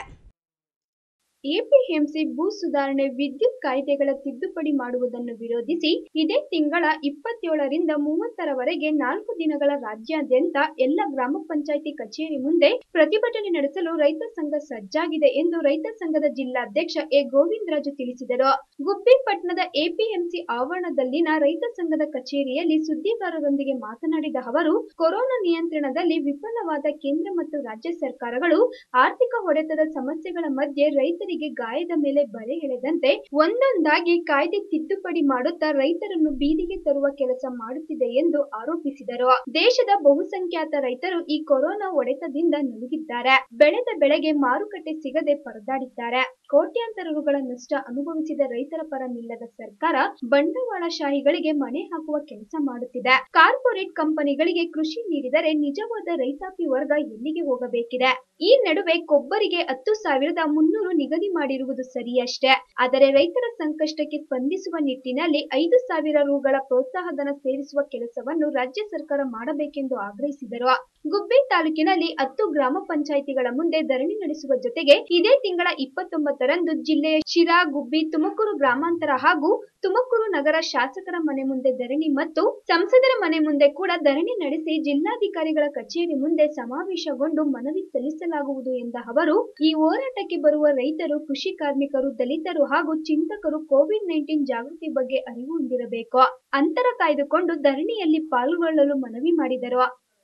ಎಪಿಎಂಸಿ ಭೂ ಸುಧಾರಣೆ ವಿದ್ಯುತ್ ಕಾಯ್ದೆಗಳ ತಿದ್ದುಪಡಿ ಮಾಡುವುದನ್ನು ವಿರೋಧಿಸಿ ಇದೇ ತಿಂಗಳ ಇಪ್ಪತ್ತೇಳರಿಂದ ಮೂವತ್ತರವರೆಗೆ ನಾಲ್ಕು ದಿನಗಳ ರಾಜ್ಯಾದ್ಯಂತ ಎಲ್ಲ ಗ್ರಾಮ ಪಂಚಾಯಿತಿ ಕಚೇರಿ ಮುಂದೆ ಪ್ರತಿಭಟನೆ ನಡೆಸಲು ರೈತ ಸಂಘ ಸಜ್ಜಾಗಿದೆ ಎಂದು ರೈತ ಸಂಘದ ಜಿಲ್ಲಾಧ್ಯಕ್ಷ ಎ ಗೋವಿಂದರಾಜು ತಿಳಿಸಿದರು ಗುಬ್ಬಿ ಪಟ್ಟಣದ ಎಪಿಎಂಸಿ ಆವರಣದಲ್ಲಿನ ರೈತ ಸಂಘದ ಕಚೇರಿಯಲ್ಲಿ ಸುದ್ದಿಗಾರರೊಂದಿಗೆ ಮಾತನಾಡಿದ ಅವರು ಕೊರೋನಾ ನಿಯಂತ್ರಣದಲ್ಲಿ ವಿಫಲವಾದ ಕೇಂದ್ರ ಮತ್ತು ರಾಜ್ಯ ಸರ್ಕಾರಗಳು ಆರ್ಥಿಕ ಹೊಡೆತದ ಸಮಸ್ಯೆಗಳ ಮಧ್ಯೆ ರೈತರಿಗೆ ಗಾಯದ ಮೇಲೆ ಬರೆ ಎಳೆದಂತೆ ಒಂದೊಂದಾಗಿ ಕಾಯ್ದೆ ತಿದ್ದುಪಡಿ ಮಾಡುತ್ತಾ ರೈತರನ್ನು ಬೀದಿಗೆ ತರುವ ಕೆಲಸ ಮಾಡುತ್ತಿದೆ ಎಂದು ಆರೋಪಿಸಿದರು ದೇಶದ ಬಹುಸಂಖ್ಯಾತ ರೈತರು ಈ ಕೊರೋನಾ ಹೊಡೆತದಿಂದ ನಲುಗಿದ್ದಾರೆ ಬೆಳೆದ ಬೆಳೆಗೆ ಮಾರುಕಟ್ಟೆ ಸಿಗದೆ ಪರದಾಡಿದ್ದಾರೆ ಕೋಟ್ಯಾಂತರ ರುಗಳ ನಷ್ಟ ಅನುಭವಿಸಿದ ರೈತರ ಪರ ನಿಲ್ಲದ ಸರ್ಕಾರ ಬಂಡವಾಳಶಾಹಿಗಳಿಗೆ ಮಣೆ ಹಾಕುವ ಕೆಲಸ ಮಾಡುತ್ತಿದೆ ಕಾರ್ಪೊರೇಟ್ ಕಂಪನಿಗಳಿಗೆ ಕೃಷಿ ನೀಡಿದರೆ ನಿಜವಾದ ರೈತಾಪಿ ವರ್ಗ ಎಲ್ಲಿಗೆ ಹೋಗಬೇಕಿದೆ ಈ ನಡುವೆ ಕೊಬ್ಬರಿಗೆ ಹತ್ತು ಸಾವಿರದ ಮುನ್ನೂರು ನಿಗದಿ ಮಾಡಿರುವುದು ಸರಿಯಷ್ಟೇ ಆದರೆ ರೈತರ ಸಂಕಷ್ಟಕ್ಕೆ ಸ್ಪಂದಿಸುವ ನಿಟ್ಟಿನಲ್ಲಿ ಐದು ಸಾವಿರ ರುಗಳ ಪ್ರೋತ್ಸಾಹಧನ ಸೇರಿಸುವ ಕೆಲಸವನ್ನು ರಾಜ್ಯ ಸರ್ಕಾರ ಮಾಡಬೇಕೆಂದು ಆಗ್ರಹಿಸಿದರು ಗುಬ್ಬಿ ತಾಲೂಕಿನಲ್ಲಿ ಹತ್ತು ಗ್ರಾಮ ಪಂಚಾಯಿತಿಗಳ ಮುಂದೆ ಧರಣಿ ನಡೆಸುವ ಜೊತೆಗೆ ಇದೇ ತಿಂಗಳ ಇಪ್ಪತ್ತೊಂಬತ್ತರಂದು ಜಿಲ್ಲೆಯ ಶಿರಾ ಗುಬ್ಬಿ ತುಮಕೂರು ಗ್ರಾಮಾಂತರ ಹಾಗೂ ತುಮಕೂರು ನಗರ ಶಾಸಕರ ಮನೆ ಮುಂದೆ ಧರಣಿ ಮತ್ತು ಸಂಸದರ ಮನೆ ಮುಂದೆ ಕೂಡ ಧರಣಿ ನಡೆಸಿ ಜಿಲ್ಲಾಧಿಕಾರಿಗಳ ಕಚೇರಿ ಮುಂದೆ ಸಮಾವೇಶಗೊಂಡು ಮನವಿ ಸಲ್ಲಿಸಲಾಗುವುದು ಎಂದ ಅವರು ಈ ಹೋರಾಟಕ್ಕೆ ಬರುವ ರೈತರು ಕೃಷಿ ಕಾರ್ಮಿಕರು ದಲಿತರು ಹಾಗೂ ಚಿಂತಕರು ಕೋವಿಡ್ ನೈನ್ಟೀನ್ ಜಾಗೃತಿ ಬಗ್ಗೆ ಅರಿವು ಹೊಂದಿರಬೇಕು ಅಂತರ ಕಾಯ್ದುಕೊಂಡು ಧರಣಿಯಲ್ಲಿ ಪಾಲ್ಗೊಳ್ಳಲು ಮನವಿ ಮಾಡಿದರು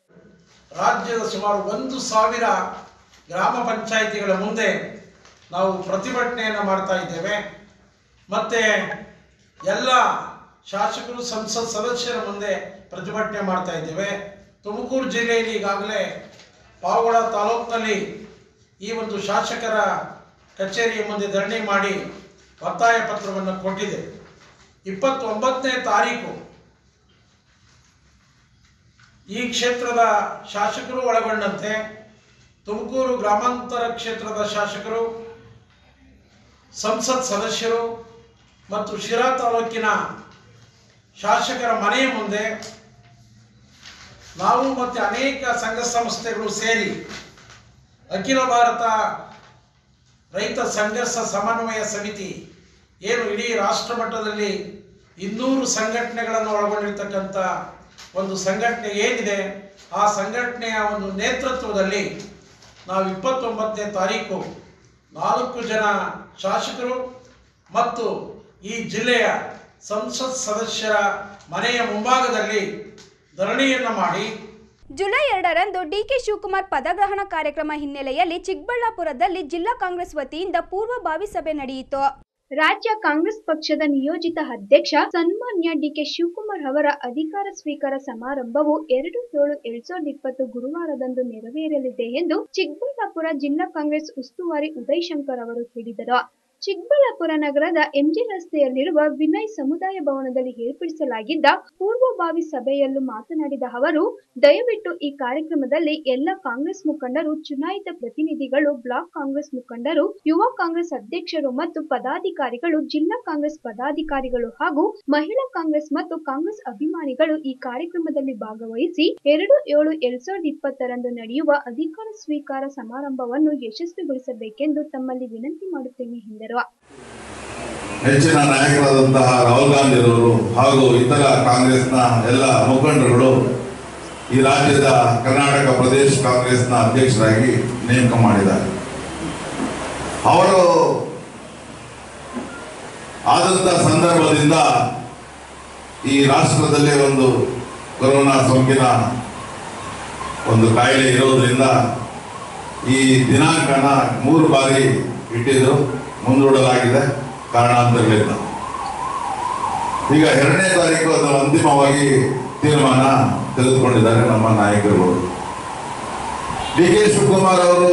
ರಾಜ್ಯದ ಸುಮಾರು ಒಂದು ಸಾವಿರ ಗ್ರಾಮ ಪಂಚಾಯಿತಿಗಳ ಮುಂದೆ ನಾವು ಪ್ರತಿಭಟನೆಯನ್ನು ಮಾಡ್ತಾ ಇದ್ದೇವೆ ಮತ್ತು ಎಲ್ಲ ಶಾಸಕರು ಸಂಸತ್ ಸದಸ್ಯರ ಮುಂದೆ ಪ್ರತಿಭಟನೆ ಮಾಡ್ತಾ ಇದ್ದೇವೆ ತುಮಕೂರು ಜಿಲ್ಲೆಯಲ್ಲಿ ಈಗಾಗಲೇ ಪಾವಗಡ ತಾಲೂಕಿನಲ್ಲಿ ಈ ಒಂದು ಶಾಸಕರ ಕಚೇರಿಯ ಮುಂದೆ ಧರಣಿ ಮಾಡಿ ಒತ್ತಾಯ ಪತ್ರವನ್ನು ಕೊಟ್ಟಿದೆ ಇಪ್ಪತ್ತೊಂಬತ್ತನೇ ತಾರೀಕು ಈ ಕ್ಷೇತ್ರದ ಶಾಸಕರು ಒಳಗೊಂಡಂತೆ ತುಮಕೂರು ಗ್ರಾಮಾಂತರ ಕ್ಷೇತ್ರದ ಶಾಸಕರು ಸಂಸತ್ ಸದಸ್ಯರು ಮತ್ತು ಶಿರಾ ತಾಲೂಕಿನ ಶಾಸಕರ ಮನೆಯ ಮುಂದೆ ನಾವು ಮತ್ತು ಅನೇಕ ಸಂಘ ಸಂಸ್ಥೆಗಳು ಸೇರಿ ಅಖಿಲ ಭಾರತ ರೈತ ಸಂಘರ್ಷ ಸಮನ್ವಯ ಸಮಿತಿ ಏನು ಇಡೀ ರಾಷ್ಟ್ರ ಮಟ್ಟದಲ್ಲಿ ಇನ್ನೂರು ಸಂಘಟನೆಗಳನ್ನು ಒಳಗೊಂಡಿರ್ತಕ್ಕಂಥ ಒಂದು ಸಂಘಟನೆ ಏನಿದೆ ಆ ಸಂಘಟನೆಯ ಒಂದು ನೇತೃತ್ವದಲ್ಲಿ ನಾವು ಇಪ್ಪತ್ತೊಂಬತ್ತನೇ ತಾರೀಕು ನಾಲ್ಕು ಜನ ಶಾಸಕರು ಮತ್ತು ಈ ಜಿಲ್ಲೆಯ ಸಂಸತ್ ಸದಸ್ಯರ ಮನೆಯ ಮುಂಭಾಗದಲ್ಲಿ ಧರಣಿಯನ್ನು ಮಾಡಿ ಜುಲೈ ಎರಡರಂದು ಡಿಕೆ ಶಿವಕುಮಾರ್ ಪದಗ್ರಹಣ ಕಾರ್ಯಕ್ರಮ ಹಿನ್ನೆಲೆಯಲ್ಲಿ ಚಿಕ್ಕಬಳ್ಳಾಪುರದಲ್ಲಿ ಜಿಲ್ಲಾ ಕಾಂಗ್ರೆಸ್ ವತಿಯಿಂದ ಪೂರ್ವಭಾವಿ ಸಭೆ ನಡೆಯಿತು ರಾಜ್ಯ ಕಾಂಗ್ರೆಸ್ ಪಕ್ಷದ ನಿಯೋಜಿತ ಅಧ್ಯಕ್ಷ ಸನ್ಮಾನ್ಯ ಡಿಕೆ ಶಿವಕುಮಾರ್ ಅವರ ಅಧಿಕಾರ ಸ್ವೀಕಾರ ಸಮಾರಂಭವು ಎರಡು ಏಳು ಎರಡ್ ಸಾವಿರದ ಇಪ್ಪತ್ತು ಗುರುವಾರದಂದು ನೆರವೇರಲಿದೆ ಎಂದು ಚಿಕ್ಕಬಳ್ಳಾಪುರ ಜಿಲ್ಲಾ ಕಾಂಗ್ರೆಸ್ ಉಸ್ತುವಾರಿ ಉದಯ್ ಶಂಕರ್ ಅವರು ಹೇಳಿದರು ಚಿಕ್ಕಬಳ್ಳಾಪುರ ನಗರದ ಎಂಜಿ ರಸ್ತೆಯಲ್ಲಿರುವ ವಿನಯ್ ಸಮುದಾಯ ಭವನದಲ್ಲಿ ಏರ್ಪಡಿಸಲಾಗಿದ್ದ ಪೂರ್ವಭಾವಿ ಸಭೆಯಲ್ಲೂ ಮಾತನಾಡಿದ ಅವರು ದಯವಿಟ್ಟು ಈ ಕಾರ್ಯಕ್ರಮದಲ್ಲಿ ಎಲ್ಲ ಕಾಂಗ್ರೆಸ್ ಮುಖಂಡರು ಚುನಾಯಿತ ಪ್ರತಿನಿಧಿಗಳು ಬ್ಲಾಕ್ ಕಾಂಗ್ರೆಸ್ ಮುಖಂಡರು ಯುವ ಕಾಂಗ್ರೆಸ್ ಅಧ್ಯಕ್ಷರು ಮತ್ತು ಪದಾಧಿಕಾರಿಗಳು ಜಿಲ್ಲಾ ಕಾಂಗ್ರೆಸ್ ಪದಾಧಿಕಾರಿಗಳು ಹಾಗೂ ಮಹಿಳಾ ಕಾಂಗ್ರೆಸ್ ಮತ್ತು ಕಾಂಗ್ರೆಸ್ ಅಭಿಮಾನಿಗಳು ಈ ಕಾರ್ಯಕ್ರಮದಲ್ಲಿ ಭಾಗವಹಿಸಿ ಎರಡು ಏಳು ಎರಡ್ ಸಾವಿರದ ಇಪ್ಪತ್ತರಂದು ನಡೆಯುವ ಅಧಿಕಾರ ಸ್ವೀಕಾರ ಸಮಾರಂಭವನ್ನು ಯಶಸ್ವಿಗೊಳಿಸಬೇಕೆಂದು ತಮ್ಮಲ್ಲಿ ವಿನಂತಿ ಮಾಡುತ್ತೇನೆ ಎಂದರು ಹೆಚ್ಚಿನ ನಾಯಕರಾದಂತಹ ರಾಹುಲ್ ಗಾಂಧಿರವರು ಹಾಗೂ ಇತರ ಕಾಂಗ್ರೆಸ್ನ ಎಲ್ಲ ಮುಖಂಡರುಗಳು ಈ ರಾಜ್ಯದ ಕರ್ನಾಟಕ ಪ್ರದೇಶ ಕಾಂಗ್ರೆಸ್ನ ಅಧ್ಯಕ್ಷರಾಗಿ ನೇಮಕ ಮಾಡಿದ್ದಾರೆ ಅವರು ಆದಂಥ ಸಂದರ್ಭದಿಂದ ಈ ರಾಷ್ಟ್ರದಲ್ಲಿ ಒಂದು ಕೊರೋನಾ ಸೋಂಕಿನ ಒಂದು ಕಾಯಿಲೆ ಇರೋದ್ರಿಂದ ಈ ದಿನಾಂಕನ ಮೂರು ಬಾರಿ ಇಟ್ಟಿದ್ರು ಮುಂದೂಡಲಾಗಿದೆ ಕಾರಣಾಂತರಗಳಿಂದ ಈಗ ಎರಡನೇ ತಾರೀಕು ಅದು ಅಂತಿಮವಾಗಿ ತೀರ್ಮಾನ ತೆಗೆದುಕೊಂಡಿದ್ದಾರೆ ನಮ್ಮ ನಾಯಕರುಗಳು ಡಿ ಕೆ ಶಿವಕುಮಾರ್ ಅವರು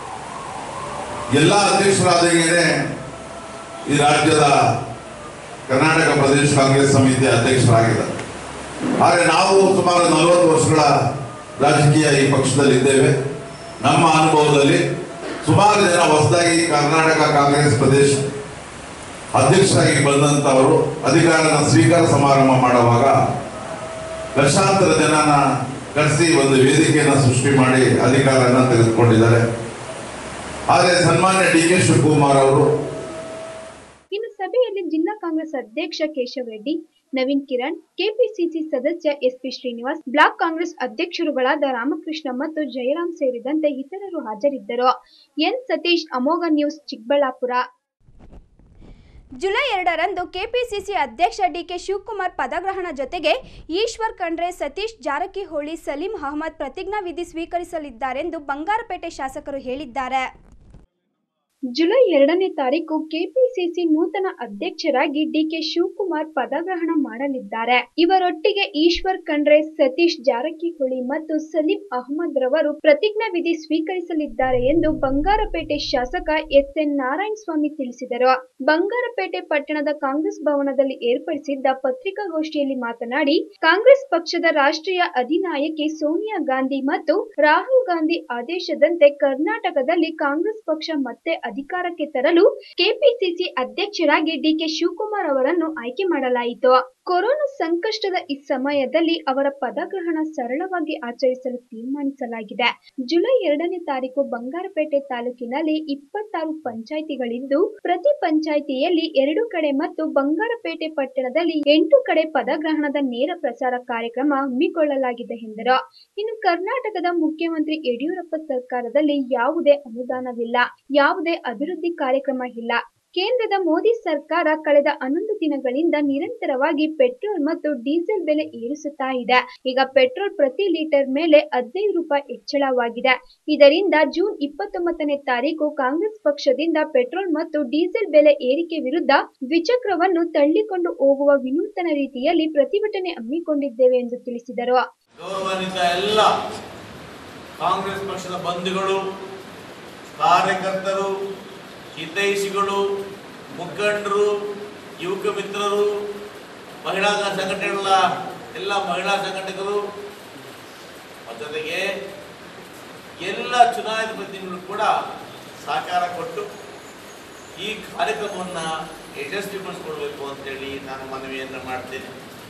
ಎಲ್ಲ ಅಧ್ಯಕ್ಷರಾದಾಗೇನೆ ಈ ರಾಜ್ಯದ ಕರ್ನಾಟಕ ಪ್ರದೇಶ ಕಾಂಗ್ರೆಸ್ ಸಮಿತಿಯ ಅಧ್ಯಕ್ಷರಾಗಿದ್ದಾರೆ ಆದರೆ ನಾವು ಸುಮಾರು ನಲವತ್ತು ವರ್ಷಗಳ ರಾಜಕೀಯ ಈ ಪಕ್ಷದಲ್ಲಿ ಇದ್ದೇವೆ ನಮ್ಮ ಅನುಭವದಲ್ಲಿ ಸುಮಾರು ಜನ ಹೊಸದಾಗಿ ಕರ್ನಾಟಕ ಕಾಂಗ್ರೆಸ್ ಪ್ರದೇಶ ಅಧ್ಯಕ್ಷರಾಗಿ ಬಂದಂಥವರು ಅಧಿಕಾರದ ಸ್ವೀಕಾರ ಸಮಾರಂಭ ಮಾಡುವಾಗ ಲಕ್ಷಾಂತರ ಜನನ ಕರೆಸಿ ಒಂದು ವೇದಿಕೆಯನ್ನು ಸೃಷ್ಟಿ ಮಾಡಿ ಅಧಿಕಾರವನ್ನು ತೆಗೆದುಕೊಂಡಿದ್ದಾರೆ ಆದರೆ ಸನ್ಮಾನ್ಯ ಡಿ ಕೆ ಶಿವಕುಮಾರ್ ಅವರು ಇನ್ನು ಸಭೆಯಲ್ಲಿ ಜಿಲ್ಲಾ ಕಾಂಗ್ರೆಸ್ ಅಧ್ಯಕ್ಷ ಕೇಶವ್ ರೆಡ್ಡಿ ನವೀನ್ ಕಿರಣ್ ಕೆಪಿಸಿಸಿ ಸದಸ್ಯ ಎಸ್ಪಿ ಶ್ರೀನಿವಾಸ್ ಬ್ಲಾಕ್ ಕಾಂಗ್ರೆಸ್ ಅಧ್ಯಕ್ಷರುಗಳಾದ ರಾಮಕೃಷ್ಣ ಮತ್ತು ಜಯರಾಮ್ ಸೇರಿದಂತೆ ಇತರರು ಹಾಜರಿದ್ದರು N Satish Amogha news Chikkaballapur July ಎರಡರಂದು ಕೆಪಿಸಿಸಿ ಅಧ್ಯಕ್ಷ ಡಿಕೆ ಶಿವಕುಮಾರ್ ಪದಗ್ರಹಣ ಜೊತೆಗೆ ಈಶ್ವರ್ ಖಂಡ್ರೆ ಸತೀಶ್ ಜಾರಕಿಹೊಳಿ ಸಲೀಂ ಅಹಮದ್ ಪ್ರತಿಜ್ಞಾವಿಧಿ ಸ್ವೀಕರಿಸಲಿದ್ದಾರೆಂದು ಬಂಗಾರಪೇಟೆ ಶಾಸಕರು ಹೇಳಿದ್ದಾರೆ ಜುಲೈ ಎರಡನೇ ತಾರೀಕು ಕೆಪಿಸಿಸಿ ನೂತನ ಅಧ್ಯಕ್ಷರಾಗಿ ಡಿಕೆ ಶಿವಕುಮಾರ್ ಪದಗ್ರಹಣ ಮಾಡಲಿದ್ದಾರೆ ಇವರೊಟ್ಟಿಗೆ ಈಶ್ವರ್ ಖಂಡ್ರೆ ಸತೀಶ್ ಜಾರಕಿಹೊಳಿ ಮತ್ತು ಸಲೀಂ ಅಹಮದ್ ರವರು ಪ್ರತಿಜ್ಞಾ ವಿಧಿ ಸ್ವೀಕರಿಸಲಿದ್ದಾರೆ ಎಂದು ಬಂಗಾರಪೇಟೆ ಶಾಸಕ ಎಸ್ ಎನ್ ನಾರಾಯಣ ಸ್ವಾಮಿ ತಿಳಿಸಿದರು ಬಂಗಾರಪೇಟೆ ಪಟ್ಟಣದ ಕಾಂಗ್ರೆಸ್ ಭವನದಲ್ಲಿ ಏರ್ಪಡಿಸಿದ್ದ ಪತ್ರಿಕಾಗೋಷ್ಠಿಯಲ್ಲಿ ಮಾತನಾಡಿ ಕಾಂಗ್ರೆಸ್ ಪಕ್ಷದ ರಾಷ್ಟ್ರೀಯ ಅಧಿನಾಯಕಿ ಸೋನಿಯಾ ಗಾಂಧಿ ಮತ್ತು ರಾಹುಲ್ ಗಾಂಧಿ ಆದೇಶದಂತೆ ಕರ್ನಾಟಕದಲ್ಲಿ ಕಾಂಗ್ರೆಸ್ ಪಕ್ಷ ಮತ್ತೆ ಅಧಿಕಾರಕ್ಕೆ ತರಲು ಕೆಪಿಸಿಸಿ ಅಧ್ಯಕ್ಷರಾಗಿ ಡಿಕೆ ಶಿವಕುಮಾರ್ ಅವರನ್ನು ಆಯ್ಕೆ ಮಾಡಲಾಯಿತು ಕೊರೋನಾ ಸಂಕಷ್ಟದ ಈ ಸಮಯದಲ್ಲಿ ಅವರ ಪದಗ್ರಹಣ ಸರಳವಾಗಿ ಆಚರಿಸಲು ತೀರ್ಮಾನಿಸಲಾಗಿದೆ ಜುಲೈ ಎರಡನೇ ತಾರೀಕು ಬಂಗಾರಪೇಟೆ ತಾಲೂಕಿನಲ್ಲಿ ಇಪ್ಪತ್ತಾರು ಪಂಚಾಯಿತಿಗಳಿದ್ದು ಪ್ರತಿ ಪಂಚಾಯಿತಿಯಲ್ಲಿ ಎರಡು ಕಡೆ ಮತ್ತು ಬಂಗಾರಪೇಟೆ ಪಟ್ಟಣದಲ್ಲಿ ಎಂಟು ಕಡೆ ಪದಗ್ರಹಣದ ನೇರ ಪ್ರಸಾರ ಕಾರ್ಯಕ್ರಮ ಹಮ್ಮಿಕೊಳ್ಳಲಾಗಿದೆ ಎಂದರು ಇನ್ನು ಕರ್ನಾಟಕದ ಮುಖ್ಯಮಂತ್ರಿ ಯಡಿಯೂರಪ್ಪ ಸರ್ಕಾರದಲ್ಲಿ ಯಾವುದೇ ಅನುದಾನವಿಲ್ಲ ಯಾವುದೇ ಅಭಿವೃದ್ಧಿ ಕಾರ್ಯಕ್ರಮ ಇಲ್ಲ ಕೇಂದ್ರದ ಮೋದಿ ಸರ್ಕಾರ ಕಳೆದ ಹನ್ನೊಂದು ದಿನಗಳಿಂದ ನಿರಂತರವಾಗಿ ಪೆಟ್ರೋಲ್ ಮತ್ತು ಡೀಸೆಲ್ ಬೆಲೆ ಏರಿಸುತ್ತಾ ಇದೆ ಈಗ ಪೆಟ್ರೋಲ್ ಪ್ರತಿ ಲೀಟರ್ ಮೇಲೆ ಹದಿನೈದು ರೂಪಾಯಿ ಹೆಚ್ಚಳವಾಗಿದೆ ಇದರಿಂದ ಜೂನ್ ಇಪ್ಪತ್ತೊಂಬತ್ತನೇ ತಾರೀಕು ಕಾಂಗ್ರೆಸ್ ಪಕ್ಷದಿಂದ ಪೆಟ್ರೋಲ್ ಮತ್ತು ಡೀಸೆಲ್ ಬೆಲೆ ಏರಿಕೆ ವಿರುದ್ಧ ದ್ವಿಚಕ್ರವನ್ನು ತಳ್ಳಿಕೊಂಡು ಹೋಗುವ ವಿನೂತನ ರೀತಿಯಲ್ಲಿ ಪ್ರತಿಭಟನೆ ಹಮ್ಮಿಕೊಂಡಿದ್ದೇವೆ ಎಂದು ತಿಳಿಸಿದರು ಗೌರವಾನ್ವಿತ ಎಲ್ಲ ಕಾಂಗ್ರೆಸ್ ಪಕ್ಷದ ಬಂಧುಗಳು ಕಾರ್ಯಕರ್ತರು ಹಿತೈಷಿಗಳು ಮುಖಂಡರು ಯುವಕ ಮಿತ್ರರು ಮಹಿಳಾ ಸಂಘಟನೆಗಳ ಎಲ್ಲ ಮಹಿಳಾ ಸಂಘಟಕರು ಜೊತೆಗೆ ಎಲ್ಲ ಚುನಾಯಿತ ಪ್ರತಿನಿಧಿಗಳು ಕೂಡ ಸಹಕಾರ ಕೊಟ್ಟು ಈ ಕಾರ್ಯಕ್ರಮವನ್ನು ಯಶಸ್ವಿಗೊಳಿಸ್ಕೊಳ್ಬೇಕು ಅಂತೇಳಿ ನಾನು ಮನವಿಯನ್ನು ಮಾಡ್ತೇನೆ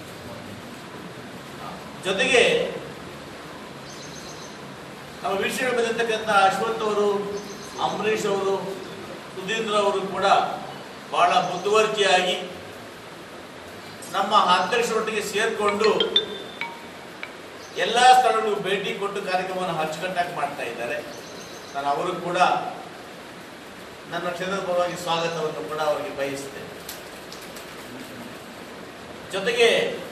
ಜೊತೆಗೆ ನಮ್ಮ ವೀಕ್ಷಣೆ ಬಂದಿರ್ತಕ್ಕಂಥ ಅಶ್ವಥ್ ಅವರು ಅಂಬರೀಷ್ ಅವರು ಸುಧೀಂದ್ರ ಅವರು ಕೂಡ ಬಹಳ ಮುತುವರ್ಜಿಯಾಗಿ ನಮ್ಮ ಅಧ್ಯಕ್ಷರೊಟ್ಟಿಗೆ ಸೇರಿಕೊಂಡು ಎಲ್ಲ ಸ್ಥಳಗಳಿಗೂ ಭೇಟಿ ಕೊಟ್ಟು ಕಾರ್ಯಕ್ರಮವನ್ನು ಅಚ್ಚುಕಟ್ಟಾಗಿ ಮಾಡ್ತಾ ಇದ್ದಾರೆ ನಾನು ಅವರು ಕೂಡ ನನ್ನ ಕ್ಷೇತ್ರದ ಪರವಾಗಿ ಸ್ವಾಗತವನ್ನು ಕೂಡ ಅವರಿಗೆ ಬಯಸ್ತೇನೆ ಜೊತೆಗೆ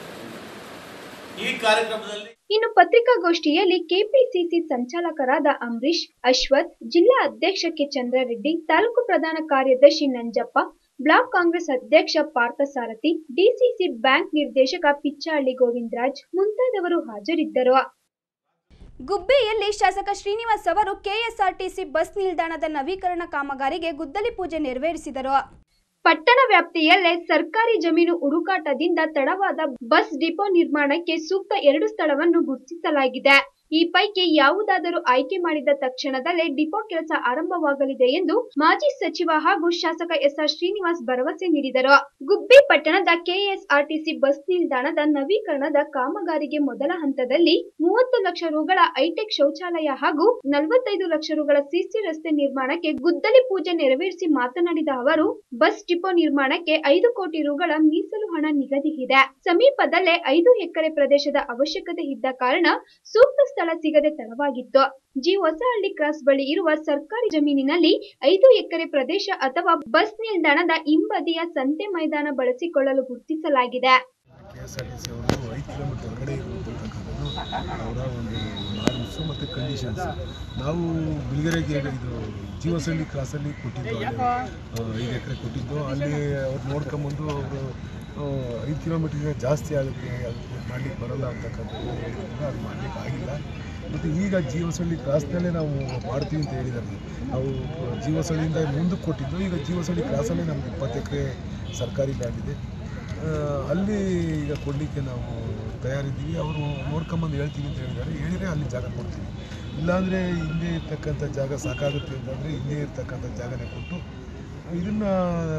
ಈ ಕಾರ್ಯಕ್ರಮದಲ್ಲಿ ಇನ್ನು ಪತ್ರಿಕಾಗೋಷ್ಠಿಯಲ್ಲಿ ಕೆಪಿಸಿಸಿ ಸಂಚಾಲಕರಾದ ಅಂಬರೀಶ್ ಅಶ್ವಥ್ ಜಿಲ್ಲಾ ಅಧ್ಯಕ್ಷ ಕೆ ಚಂದ್ರಾರೆಡ್ಡಿ ತಾಲೂಕು ಪ್ರಧಾನ ಕಾರ್ಯದರ್ಶಿ ನಂಜಪ್ಪ ಬ್ಲಾಕ್ ಕಾಂಗ್ರೆಸ್ ಅಧ್ಯಕ್ಷ ಪಾರ್ಥಸಾರಥಿ ಡಿಸಿಸಿ ಬ್ಯಾಂಕ್ ನಿರ್ದೇಶಕ ಪಿಚ್ಚಾಳ್ಳಿ ಗೋವಿಂದರಾಜ್ ಮುಂತಾದವರು ಹಾಜರಿದ್ದರು ಗುಬ್ಬಿಯಲ್ಲಿ ಶಾಸಕ ಶ್ರೀನಿವಾಸ್ ಅವರು ಕೆಎಸ್ಆರ್ಟಿಸಿ ಬಸ್ ನಿಲ್ದಾಣದ ನವೀಕರಣ ಕಾಮಗಾರಿಗೆ ಗುದ್ದಲಿ ಪೂಜೆ ನೆರವೇರಿಸಿದರು ಪಟ್ಟಣ ವ್ಯಾಪ್ತಿಯಲ್ಲೇ ಸರ್ಕಾರಿ ಜಮೀನು ಹುಡುಕಾಟದಿಂದ ತಡವಾದ ಬಸ್ ಡಿಪೋ ನಿರ್ಮಾಣಕ್ಕೆ ಸೂಕ್ತ ಎರಡು ಸ್ಥಳವನ್ನು ಗುರುತಿಸಲಾಗಿದೆ ಈ ಪೈಕಿ ಯಾವುದಾದರೂ ಆಯ್ಕೆ ಮಾಡಿದ ತಕ್ಷಣದಲ್ಲೇ ಡಿಪೋ ಕೆಲಸ ಆರಂಭವಾಗಲಿದೆ ಎಂದು ಮಾಜಿ ಸಚಿವ ಹಾಗೂ ಶಾಸಕ ಎಸ್ಆರ್ ಶ್ರೀನಿವಾಸ್ ಭರವಸೆ ನೀಡಿದರು ಗುಬ್ಬಿ ಪಟ್ಟಣದ ಕೆಎಸ್ಆರ್ಟಿಸಿ ಬಸ್ ನಿಲ್ದಾಣದ ನವೀಕರಣದ ಕಾಮಗಾರಿಗೆ ಮೊದಲ ಹಂತದಲ್ಲಿ ಮೂವತ್ತು ಲಕ್ಷ ರುಗಳ ಹೈಟೆಕ್ ಶೌಚಾಲಯ ಹಾಗೂ ನಲವತ್ತೈದು ಲಕ್ಷ ರುಗಳ ಸಿಸಿ ರಸ್ತೆ ನಿರ್ಮಾಣಕ್ಕೆ ಗುದ್ದಲಿ ಪೂಜೆ ನೆರವೇರಿಸಿ ಮಾತನಾಡಿದ ಅವರು ಬಸ್ ಡಿಪೋ ನಿರ್ಮಾಣಕ್ಕೆ ಐದು ಕೋಟಿ ರುಗಳ ಮೀಸಲು ಹಣ ನಿಗದಿ ಇದೆ ಸಮೀಪದಲ್ಲೇ ಐದು ಎಕರೆ ಪ್ರದೇಶದ ಅವಶ್ಯಕತೆ ಇದ್ದ ಕಾರಣ ಸೂಕ್ತ ಸ್ಥಳ ಸಿಗದೆ ತಡವಾಗಿತ್ತು ಜಿ ಹೊಸಹಳ್ಳಿ ಕ್ರಾಸ್ ಬಳಿ ಇರುವ ಸರ್ಕಾರಿ ಜಮೀನಿನಲ್ಲಿ ಐದು ಎಕರೆ ಪ್ರದೇಶ ಅಥವಾ ಬಸ್ ನಿಲ್ದಾಣದ ಹಿಂಬದಿಯ ಸಂತೆ ಮೈದಾನ ಬಳಸಿಕೊಳ್ಳಲು ಗುರುತಿಸಲಾಗಿದೆ K S R T C ಅವರು ಐದು ಕಿಲೋಮೀಟರ್ ಹೊರಗಡೆ ಇರತಕ್ಕಂಥದ್ದು ಅವರ ಒಂದು ನಾರ್ಮ್ಸು ಮತ್ತು ಕಂಡೀಷನ್ಸ್ ನಾವು ಬಿಳಿಗೆರೆಗೆ ಇದು ಜೀವಸಳ್ಳಿ ಕ್ರಾಸಲ್ಲಿ ಕೊಟ್ಟಿದ್ದು ಅಲ್ಲಿ ಐದು ಎಕರೆ ಕೊಟ್ಟಿದ್ದು ಅಲ್ಲಿ ಅವ್ರು ನೋಡ್ಕೊಂಬಂದು ಅವರು ಐದು ಕಿಲೋಮೀಟ್ರಿಗೆ ಜಾಸ್ತಿ ಆಗುತ್ತೆ ಅದಕ್ಕೆ ಮಾಡಲಿಕ್ಕೆ ಬರೋಲ್ಲ ಅಂತಕ್ಕಂಥದ್ದು ಹೇಳಿದ್ರಿಂದ ಅದು ಮಾಡಲಿಕ್ಕೆ ಆಗಿಲ್ಲ ಮತ್ತು ಈಗ ಜೀವಸಳ್ಳಿ ಕ್ರಾಸ್ನಲ್ಲೇ ನಾವು ಮಾಡ್ತೀವಿ ಅಂತ ಹೇಳಿದ್ದಾರೆ ನಾವು ಜೀವಸಳ್ಳಿಯಿಂದ ಮುಂದಕ್ಕೆ ಕೊಟ್ಟಿದ್ದು ಈಗ ಜೀವಸಳ್ಳಿ ಕ್ರಾಸಲ್ಲೇ ನಮ್ಗೆ ಇಪ್ಪತ್ತು ಎಕರೆ ಸರ್ಕಾರಿ ಲ್ಯಾಂಡ್ ಇದೆ ಆ, ಅಲ್ಲಿ ಈಗ ಕೊಡಲಿಕ್ಕೆ ನಾವು ತಯಾರಿದ್ದೀವಿ ಅವರು ನೋಡ್ಕೊಂಬಂದು ಹೇಳ್ತೀವಿ ಅಂತ ಹೇಳಿದ್ದಾರೆ ಹೇಳಿದರೆ ಅಲ್ಲಿ ಜಾಗ ಕೊಡ್ತೀವಿ ಇಲ್ಲಾಂದರೆ ಇಲ್ಲೇ ಇರ್ತಕ್ಕಂಥ ಜಾಗ ಸಾಕಾಗುತ್ತೆ ಅಂತಂದರೆ ಇಲ್ಲೇ ಇರ್ತಕ್ಕಂಥ ಜಾಗನೇ ಕೊಟ್ಟು ಇದನ್ನು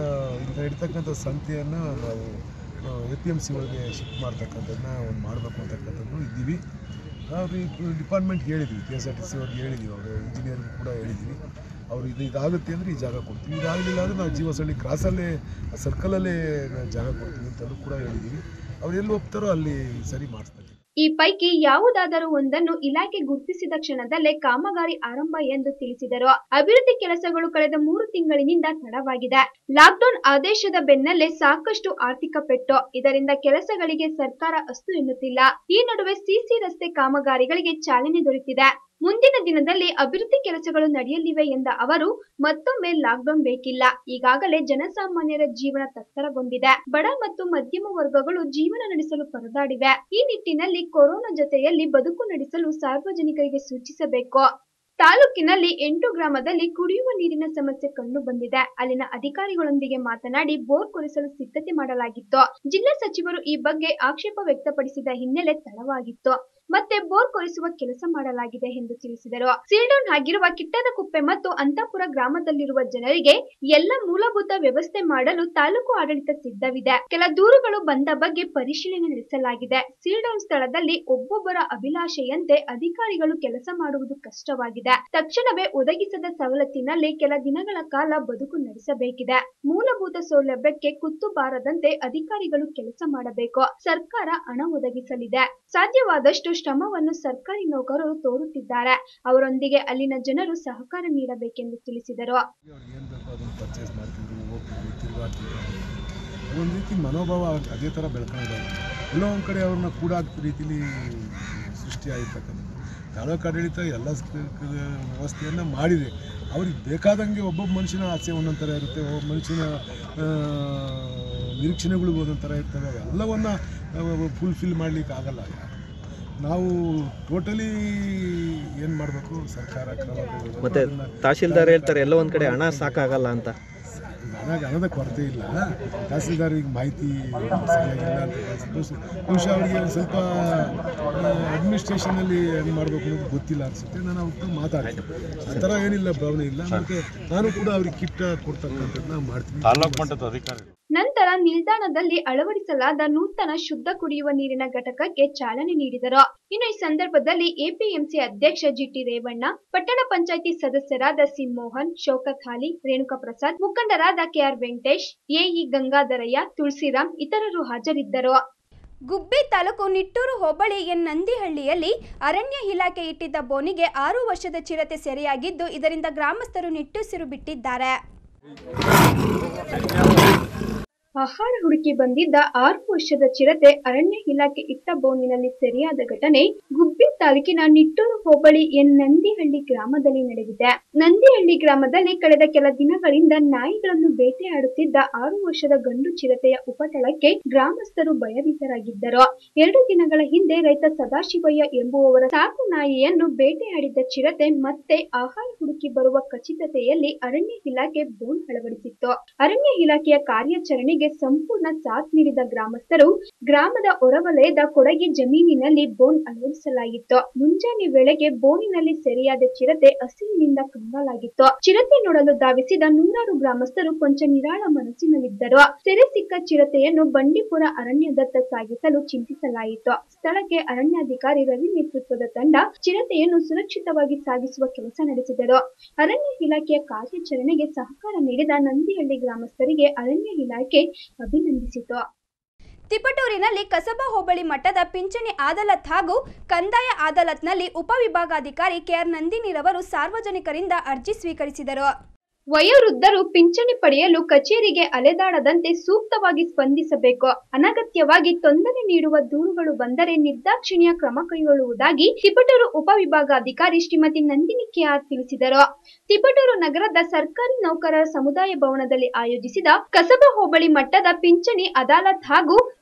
ಈಗ ಇರ್ತಕ್ಕಂಥ ಸಂತೆಯನ್ನು ನಾವು ಎ ಪಿ ಎಮ್ ಸಿ ಒಳಗೆ ಶಿಫ್ಟ್ ಮಾಡ್ತಕ್ಕಂಥದ್ದನ್ನ ಒಂದು ಮಾಡಬೇಕು ಅಂತಕ್ಕಂಥದ್ದು ಇದ್ದೀವಿ ನಾವು ಈ ಡಿಪಾರ್ಟ್ಮೆಂಟ್ ಹೇಳಿದ್ವಿ K S R T C ಅವ್ರಿಗೆ ಹೇಳಿದ್ವಿ ಅವರು ಇಂಜಿನಿಯರ್ಗೂ ಕೂಡ ಹೇಳಿದ್ವಿ ಅವರು ಇದು ಇದಾಗುತ್ತೆ ಅಂದರೆ ಈ ಜಾಗ ಕೊಡ್ತೀವಿ ಇದಾಗಲಿಲ್ಲ ಅಂದರೆ ನಾವು ಜೀವಸಳ್ಳಿ ಕ್ರಾಸಲ್ಲೇ ಸರ್ಕಲಲ್ಲೇ ಜಾಗ ಕೊಡ್ತೀವಿ ಅಂತಲೂ ಕೂಡ ಹೇಳಿದ್ದೀವಿ ಅವ್ರು ಎಲ್ಲಿ ಒಪ್ತಾರೋ ಅಲ್ಲಿ ಸರಿ ಮಾಡಿಸ್ತಾರೆ ಈ ಪೈಕಿ ಯಾವುದಾದರೂ ಒಂದನ್ನು ಇಲಾಖೆ ಗುರುತಿಸಿದ ಕ್ಷಣದಲ್ಲೇ ಕಾಮಗಾರಿ ಆರಂಭ ಎಂದು ತಿಳಿಸಿದರು ಅಭಿವೃದ್ಧಿ ಕೆಲಸಗಳು ಕಳೆದ ಮೂರು ತಿಂಗಳಿನಿಂದ ತಡವಾಗಿದೆ ಲಾಕ್ಡೌನ್ ಆದೇಶದ ಬೆನ್ನಲ್ಲೇ ಸಾಕಷ್ಟು ಆರ್ಥಿಕ ಪೆಟ್ಟು ಇದರಿಂದ ಕೆಲಸಗಳಿಗೆ ಸರ್ಕಾರ ಅಸ್ತು ಎನ್ನುತ್ತಿಲ್ಲ ಈ ನಡುವೆ ಸಿಸಿ ರಸ್ತೆ ಕಾಮಗಾರಿಗಳಿಗೆ ಚಾಲನೆ ದೊರೆತಿದೆ ಮುಂದಿನ ದಿನದಲ್ಲಿ ಅಭಿವೃದ್ಧಿ ಕೆಲಸಗಳು ನಡೆಯಲಿವೆ ಎಂದ ಅವರು ಮತ್ತೊಮ್ಮೆ ಲಾಕ್ಡೌನ್ ಬೇಕಿಲ್ಲ ಈಗಾಗಲೇ ಜನಸಾಮಾನ್ಯರ ಜೀವನ ತತ್ತರಗೊಂಡಿದೆ ಬಡ ಮತ್ತು ಮಧ್ಯಮ ವರ್ಗಗಳು ಜೀವನ ನಡೆಸಲು ಪರದಾಡಿವೆ ಈ ನಿಟ್ಟಿನಲ್ಲಿ ಕೊರೋನಾ ಜೊತೆಯಲ್ಲಿ ಬದುಕು ನಡೆಸಲು ಸಾರ್ವಜನಿಕರಿಗೆ ಸೂಚಿಸಬೇಕು ತಾಲೂಕಿನಲ್ಲಿ ಎಂಟು ಗ್ರಾಮದಲ್ಲಿ ಕುಡಿಯುವ ನೀರಿನ ಸಮಸ್ಯೆ ಕಂಡು ಬಂದಿದೆ ಅಲ್ಲಿನ ಅಧಿಕಾರಿಗಳೊಂದಿಗೆ ಮಾತನಾಡಿ ಬೋರ್ ಕೊರೆಸಲು ಸಿದ್ಧತೆ ಮಾಡಲಾಗಿತ್ತು ಜಿಲ್ಲಾ ಸಚಿವರು ಈ ಬಗ್ಗೆ ಆಕ್ಷೇಪ ವ್ಯಕ್ತಪಡಿಸಿದ ಹಿನ್ನೆಲೆ ತಡವಾಗಿತ್ತು ಮತ್ತೆ ಬೋರ್ ಕೊರೆಸುವ ಕೆಲಸ ಮಾಡಲಾಗಿದೆ ಎಂದು ತಿಳಿಸಿದರು ಸೀಲ್ಡೌನ್ ಆಗಿರುವ ಕಿಟ್ಟದಕುಪ್ಪೆ ಮತ್ತು ಅಂತಾಪುರ ಗ್ರಾಮದಲ್ಲಿರುವ ಜನರಿಗೆ ಎಲ್ಲ ಮೂಲಭೂತ ವ್ಯವಸ್ಥೆ ಮಾಡಲು ತಾಲೂಕು ಆಡಳಿತ ಸಿದ್ಧವಿದೆ ಕೆಲ ದೂರುಗಳು ಬಂದ ಬಗ್ಗೆ ಪರಿಶೀಲನೆ ನಡೆಸಲಾಗಿದೆ ಸೀಲ್ಡೌನ್ ಸ್ಥಳದಲ್ಲಿ ಒಬ್ಬೊಬ್ಬರ ಅಭಿಲಾಷೆಯಂತೆ ಅಧಿಕಾರಿಗಳು ಕೆಲಸ ಮಾಡುವುದು ಕಷ್ಟವಾಗಿದೆ ತಕ್ಷಣವೇ ಒದಗಿಸದ ಸವಲತ್ತಿನಲ್ಲಿ ಕೆಲ ದಿನಗಳ ಕಾಲ ಬದುಕು ನಡೆಸಬೇಕಿದೆ ಮೂಲಭೂತ ಸೌಲಭ್ಯಕ್ಕೆ ಕುತ್ತು ಬಾರದಂತೆ ಅಧಿಕಾರಿಗಳು ಕೆಲಸ ಮಾಡಬೇಕು ಸರ್ಕಾರ ಹಣ ಒದಗಿಸಲಿದೆ ಸಾಧ್ಯವಾದಷ್ಟು ಶ್ರಮವನ್ನು ಸರ್ಕಾರಿ ನೌಕರರು ತೋರುತ್ತಿದ್ದಾರೆ ಅವರೊಂದಿಗೆ ಅಲ್ಲಿನ ಜನರು ಸಹಕಾರ ನೀಡಬೇಕೆಂದು ತಿಳಿಸಿದರು ಏನು ಬೇಕೋ ಅದನ್ನು ಪರ್ಚೇಸ್ ಮಾಡ್ತಿದ್ರು ಹೋಗ್ತಿದ್ರು ತಿರುಗಾಡ್ತಿದ್ರು ಒಂದು ರೀತಿ ಮನೋಭಾವ ಅದೇ ಥರ ಬೆಳ್ಕೊಂಡಿದ್ದಾರೆ ಎಲ್ಲೋ ಒಂದು ಕಡೆ ಅವ್ರನ್ನ ಕೂಡ ರೀತಿಲಿ ಸೃಷ್ಟಿಯಾಗಿರ್ತಕ್ಕಂಥದ್ದು ತಾಲೂಕು ಆಡಳಿತ ಎಲ್ಲ ಸ್- ಕ- ವ್ಯವಸ್ಥೆಯನ್ನು ಮಾಡಿದೆ ಅವ್ರಿಗೆ ಬೇಕಾದಂಗೆ ಒಬ್ಬೊಬ್ಬ ಮನುಷ್ಯನ ಆಸೆ ಒಂದೊಂದು ಥರ ಇರುತ್ತೆ ಒಬ್ಬ ಮನುಷ್ಯನ ಆ, ನಿರೀಕ್ಷಣೆಗಳು ಒಂದೊಂದು ಥರ ಇರ್ತವೆ ಅವೆಲ್ಲವನ್ನು ಫುಲ್ಫಿಲ್ ಮಾಡಲಿಕ್ಕೆ ಆಗಲ್ಲ ನಾವು ಟೋಟಲಿ ಏನು ಮಾಡಬೇಕು ಸರ್ಕಾರ ಕ್ರಮ ತಗೊಳ್ಬೇಕು. ಮತ್ತೆ ಅದನ್ನ ತಹಶೀಲ್ದಾರ್ ಹೇಳ್ತಾರೆ ಎಲ್ಲ ಒಂದ್ ಕಡೆ ಹಣ ಸಾಕಾಗಲ್ಲ ಅಂತ ಹಣ ಹಣದ ಕೊರತೆ ಇಲ್ಲ ತಹಸೀಲ್ದಾರಿಗೆ ಮಾಹಿತಿ ಸರಿಯಾಗಿಲ್ಲ ಅಂತ ಬಹುಶಃ ಬಹುಶಃ ಅವರಿಗೆ ಒಂದು ಸ್ವಲ್ಪ ಅಡ್ಮಿನಿಸ್ಟ್ರೇಷನಲ್ಲಿ ಹೆಂಗೆ ಮಾಡಬೇಕು ಅನ್ನೋದು ಗೊತ್ತಿಲ್ಲ ಅನಿಸುತ್ತೆ ನಾನು ಅವ್ರ ಹತ್ರ ಮಾತಾಡ್ತೀನಿ ಆ ಥರ ಏನಿಲ್ಲ ಭಾವನೆ ಇಲ್ಲ ಮತ್ತು ನಾನು ಕೂಡ ಅವ್ರಿಗೆ ಕಿಟ್ಟ ಕೊಡ್ತಕ್ಕಂಥದ್ದನ್ನ ಮಾಡ್ತೀನಿ ತಾಲೂಕು ಮಟ್ಟದ ಅಧಿಕಾರಿ ನಂತರ ನಿಲ್ದಾಣದಲ್ಲಿ ಅಳವಡಿಸಲಾದ ನೂತನ ಶುದ್ಧ ಕುಡಿಯುವ ನೀರಿನ ಘಟಕಕ್ಕೆ ಚಾಲನೆ ನೀಡಿದರು ಇನ್ನು ಈ ಸಂದರ್ಭದಲ್ಲಿ ಎಪಿಎಂಸಿ ಅಧ್ಯಕ್ಷ ಜಿಟಿ ರೇವಣ್ಣ ಪಟ್ಟಣ ಪಂಚಾಯಿತಿ ಸದಸ್ಯರಾದ ಸಿ ಮೋಹನ್ ಶೌಕತ್ ಹಾಲಿ ರೇಣುಕಾ ಪ್ರಸಾದ್ ಮುಖಂಡರಾದ ಕೆಆರ್ ವೆಂಕಟೇಶ್ ಎಇ ಗಂಗಾಧರಯ್ಯ ತುಳಸಿರಾಮ್ ಇತರರು ಹಾಜರಿದ್ದರು ಗುಬ್ಬಿ ತಾಲೂಕು ನಿಟ್ಟೂರು ಹೋಬಳಿ ಎನ್ ನಂದಿಹಳ್ಳಿಯಲ್ಲಿ ಅರಣ್ಯ ಇಲಾಖೆ ಇಟ್ಟಿದ್ದ ಬೋನಿಗೆ ಆರು ವರ್ಷದ ಚಿರತೆ ಸೆರೆಯಾಗಿದ್ದು ಇದರಿಂದ ಗ್ರಾಮಸ್ಥರು ನಿಟ್ಟುಸಿರು ಬಿಟ್ಟಿದ್ದಾರೆ ಆಹಾರ ಹುಡುಕಿ ಬಂದಿದ್ದ ಆರು ವರ್ಷದ ಚಿರತೆ ಅರಣ್ಯ ಇಲಾಖೆ ಇಟ್ಟ ಬೋನಿನಲ್ಲಿ ಸೆರೆಯಾದ ಘಟನೆ ಗುಬ್ಬಿ ತಾಲೂಕಿನ ನಿಟ್ಟೂರು ಹೋಬಳಿ ಎನ್ ನಂದಿಹಳ್ಳಿ ಗ್ರಾಮದಲ್ಲಿ ನಡೆದಿದೆ ನಂದಿಹಳ್ಳಿ ಗ್ರಾಮದಲ್ಲಿ ಕಳೆದ ಕೆಲ ದಿನಗಳಿಂದ ನಾಯಿಗಳನ್ನು ಬೇಟೆಯಾಡುತ್ತಿದ್ದ ಆರು ವರ್ಷದ ಗಂಡು ಚಿರತೆಯ ಉಪಟಳಕ್ಕೆ ಗ್ರಾಮಸ್ಥರು ಭಯಭೀತರಾಗಿದ್ದರು ಎರಡು ದಿನಗಳ ಹಿಂದೆ ರೈತ ಸದಾಶಿವಯ್ಯ ಎಂಬುವವರ ಸಾಕು ನಾಯಿಯನ್ನು ಬೇಟೆಯಾಡಿದ್ದ ಚಿರತೆ ಮತ್ತೆ ಆಹಾರ ಹುಡುಕಿ ಬರುವ ಖಚಿತತೆಯಲ್ಲಿ ಅರಣ್ಯ ಇಲಾಖೆ ಬೋನ್ ಅಳವಡಿಸಿತ್ತು ಅರಣ್ಯ ಇಲಾಖೆಯ ಕಾರ್ಯಾಚರಣೆಗೆ ಸಂಪೂರ್ಣ ಸಾಥ್ ನೀಡಿದ ಗ್ರಾಮಸ್ಥರು ಗ್ರಾಮದ ಹೊರವಲಯದ ಕೊಡಗಿ ಜಮೀನಿನಲ್ಲಿ ಬೋನ್ ಅಳವಡಿಸಲಾಗಿತ್ತು ಮುಂಜಾನೆ ವೇಳೆಗೆ ಬೋನಿನಲ್ಲಿ ಸೆರೆಯಾದ ಚಿರತೆ ಹಸಿವಿನಿಂದ ಕಂಗಾಲಾಗಿತ್ತು ಚಿರತೆ ನೋಡಲು ಧಾವಿಸಿದ ನೂರಾರು ಗ್ರಾಮಸ್ಥರು ಕೊಂಚ ನಿರಾಳ ಮನಸ್ಸಿನಲ್ಲಿದ್ದರು ಸೆರೆ ಸಿಕ್ಕ ಚಿರತೆಯನ್ನು ಬಂಡೀಪುರ ಅರಣ್ಯದತ್ತ ಸಾಗಿಸಲು ಚಿಂತಿಸಲಾಯಿತು ಸ್ಥಳಕ್ಕೆ ಅರಣ್ಯಾಧಿಕಾರಿ ರವಿ ನೇತೃತ್ವದ ತಂಡ ಚಿರತೆಯನ್ನು ಸುರಕ್ಷಿತವಾಗಿ ಸಾಗಿಸುವ ಕೆಲಸ ನಡೆಸಿದರು ಅರಣ್ಯ ಇಲಾಖೆಯ ಕಾರ್ಯಾಚರಣೆಗೆ ಸಹಕಾರ ನೀಡಿದ ನಂದಿಹಳ್ಳಿ ಗ್ರಾಮಸ್ಥರಿಗೆ ಅರಣ್ಯ ಇಲಾಖೆ ಅಭಿನಂದಿಸಿತು ತಿಪಟೂರಿನಲ್ಲಿ ಕಸಬಾ ಹೋಬಳಿ ಮಟ್ಟದ ಪಿಂಚಣಿ ಅದಾಲತ್ ಹಾಗೂ ಕಂದಾಯ ಅದಾಲತ್ನಲ್ಲಿ ಉಪವಿಭಾಗಾಧಿಕಾರಿ ಕೆಆರ್ ನಂದಿನಿರವರು ಸಾರ್ವಜನಿಕರಿಂದ ಅರ್ಜಿ ಸ್ವೀಕರಿಸಿದರು ವಯೋವೃದ್ಧರು ಪಿಂಚಣಿ ಪಡೆಯಲು ಕಚೇರಿಗೆ ಅಲೆದಾಡದಂತೆ ಸೂಕ್ತವಾಗಿ ಸ್ಪಂದಿಸಬೇಕು ಅನಗತ್ಯವಾಗಿ ತೊಂದರೆ ನೀಡುವ ದೂರುಗಳು ಬಂದರೆ ನಿರ್ದಾಕ್ಷಿಣ್ಯ ಕ್ರಮ ಕೈಗೊಳ್ಳುವುದಾಗಿ ತಿಪಟೂರು ಉಪವಿಭಾಗಾಧಿಕಾರಿ ಶ್ರೀಮತಿ ನಂದಿನಿ ಕೆಆರ್ ತಿಳಿಸಿದರು ತಿಪಟೂರು ನಗರದ ಸರ್ಕಾರಿ ನೌಕರರ ಸಮುದಾಯ ಭವನದಲ್ಲಿ ಆಯೋಜಿಸಿದ ಕಸಬಾ ಹೋಬಳಿ ಮಟ್ಟದ ಪಿಂಚಣಿ ಅದಾಲತ್ ಹಾಗೂ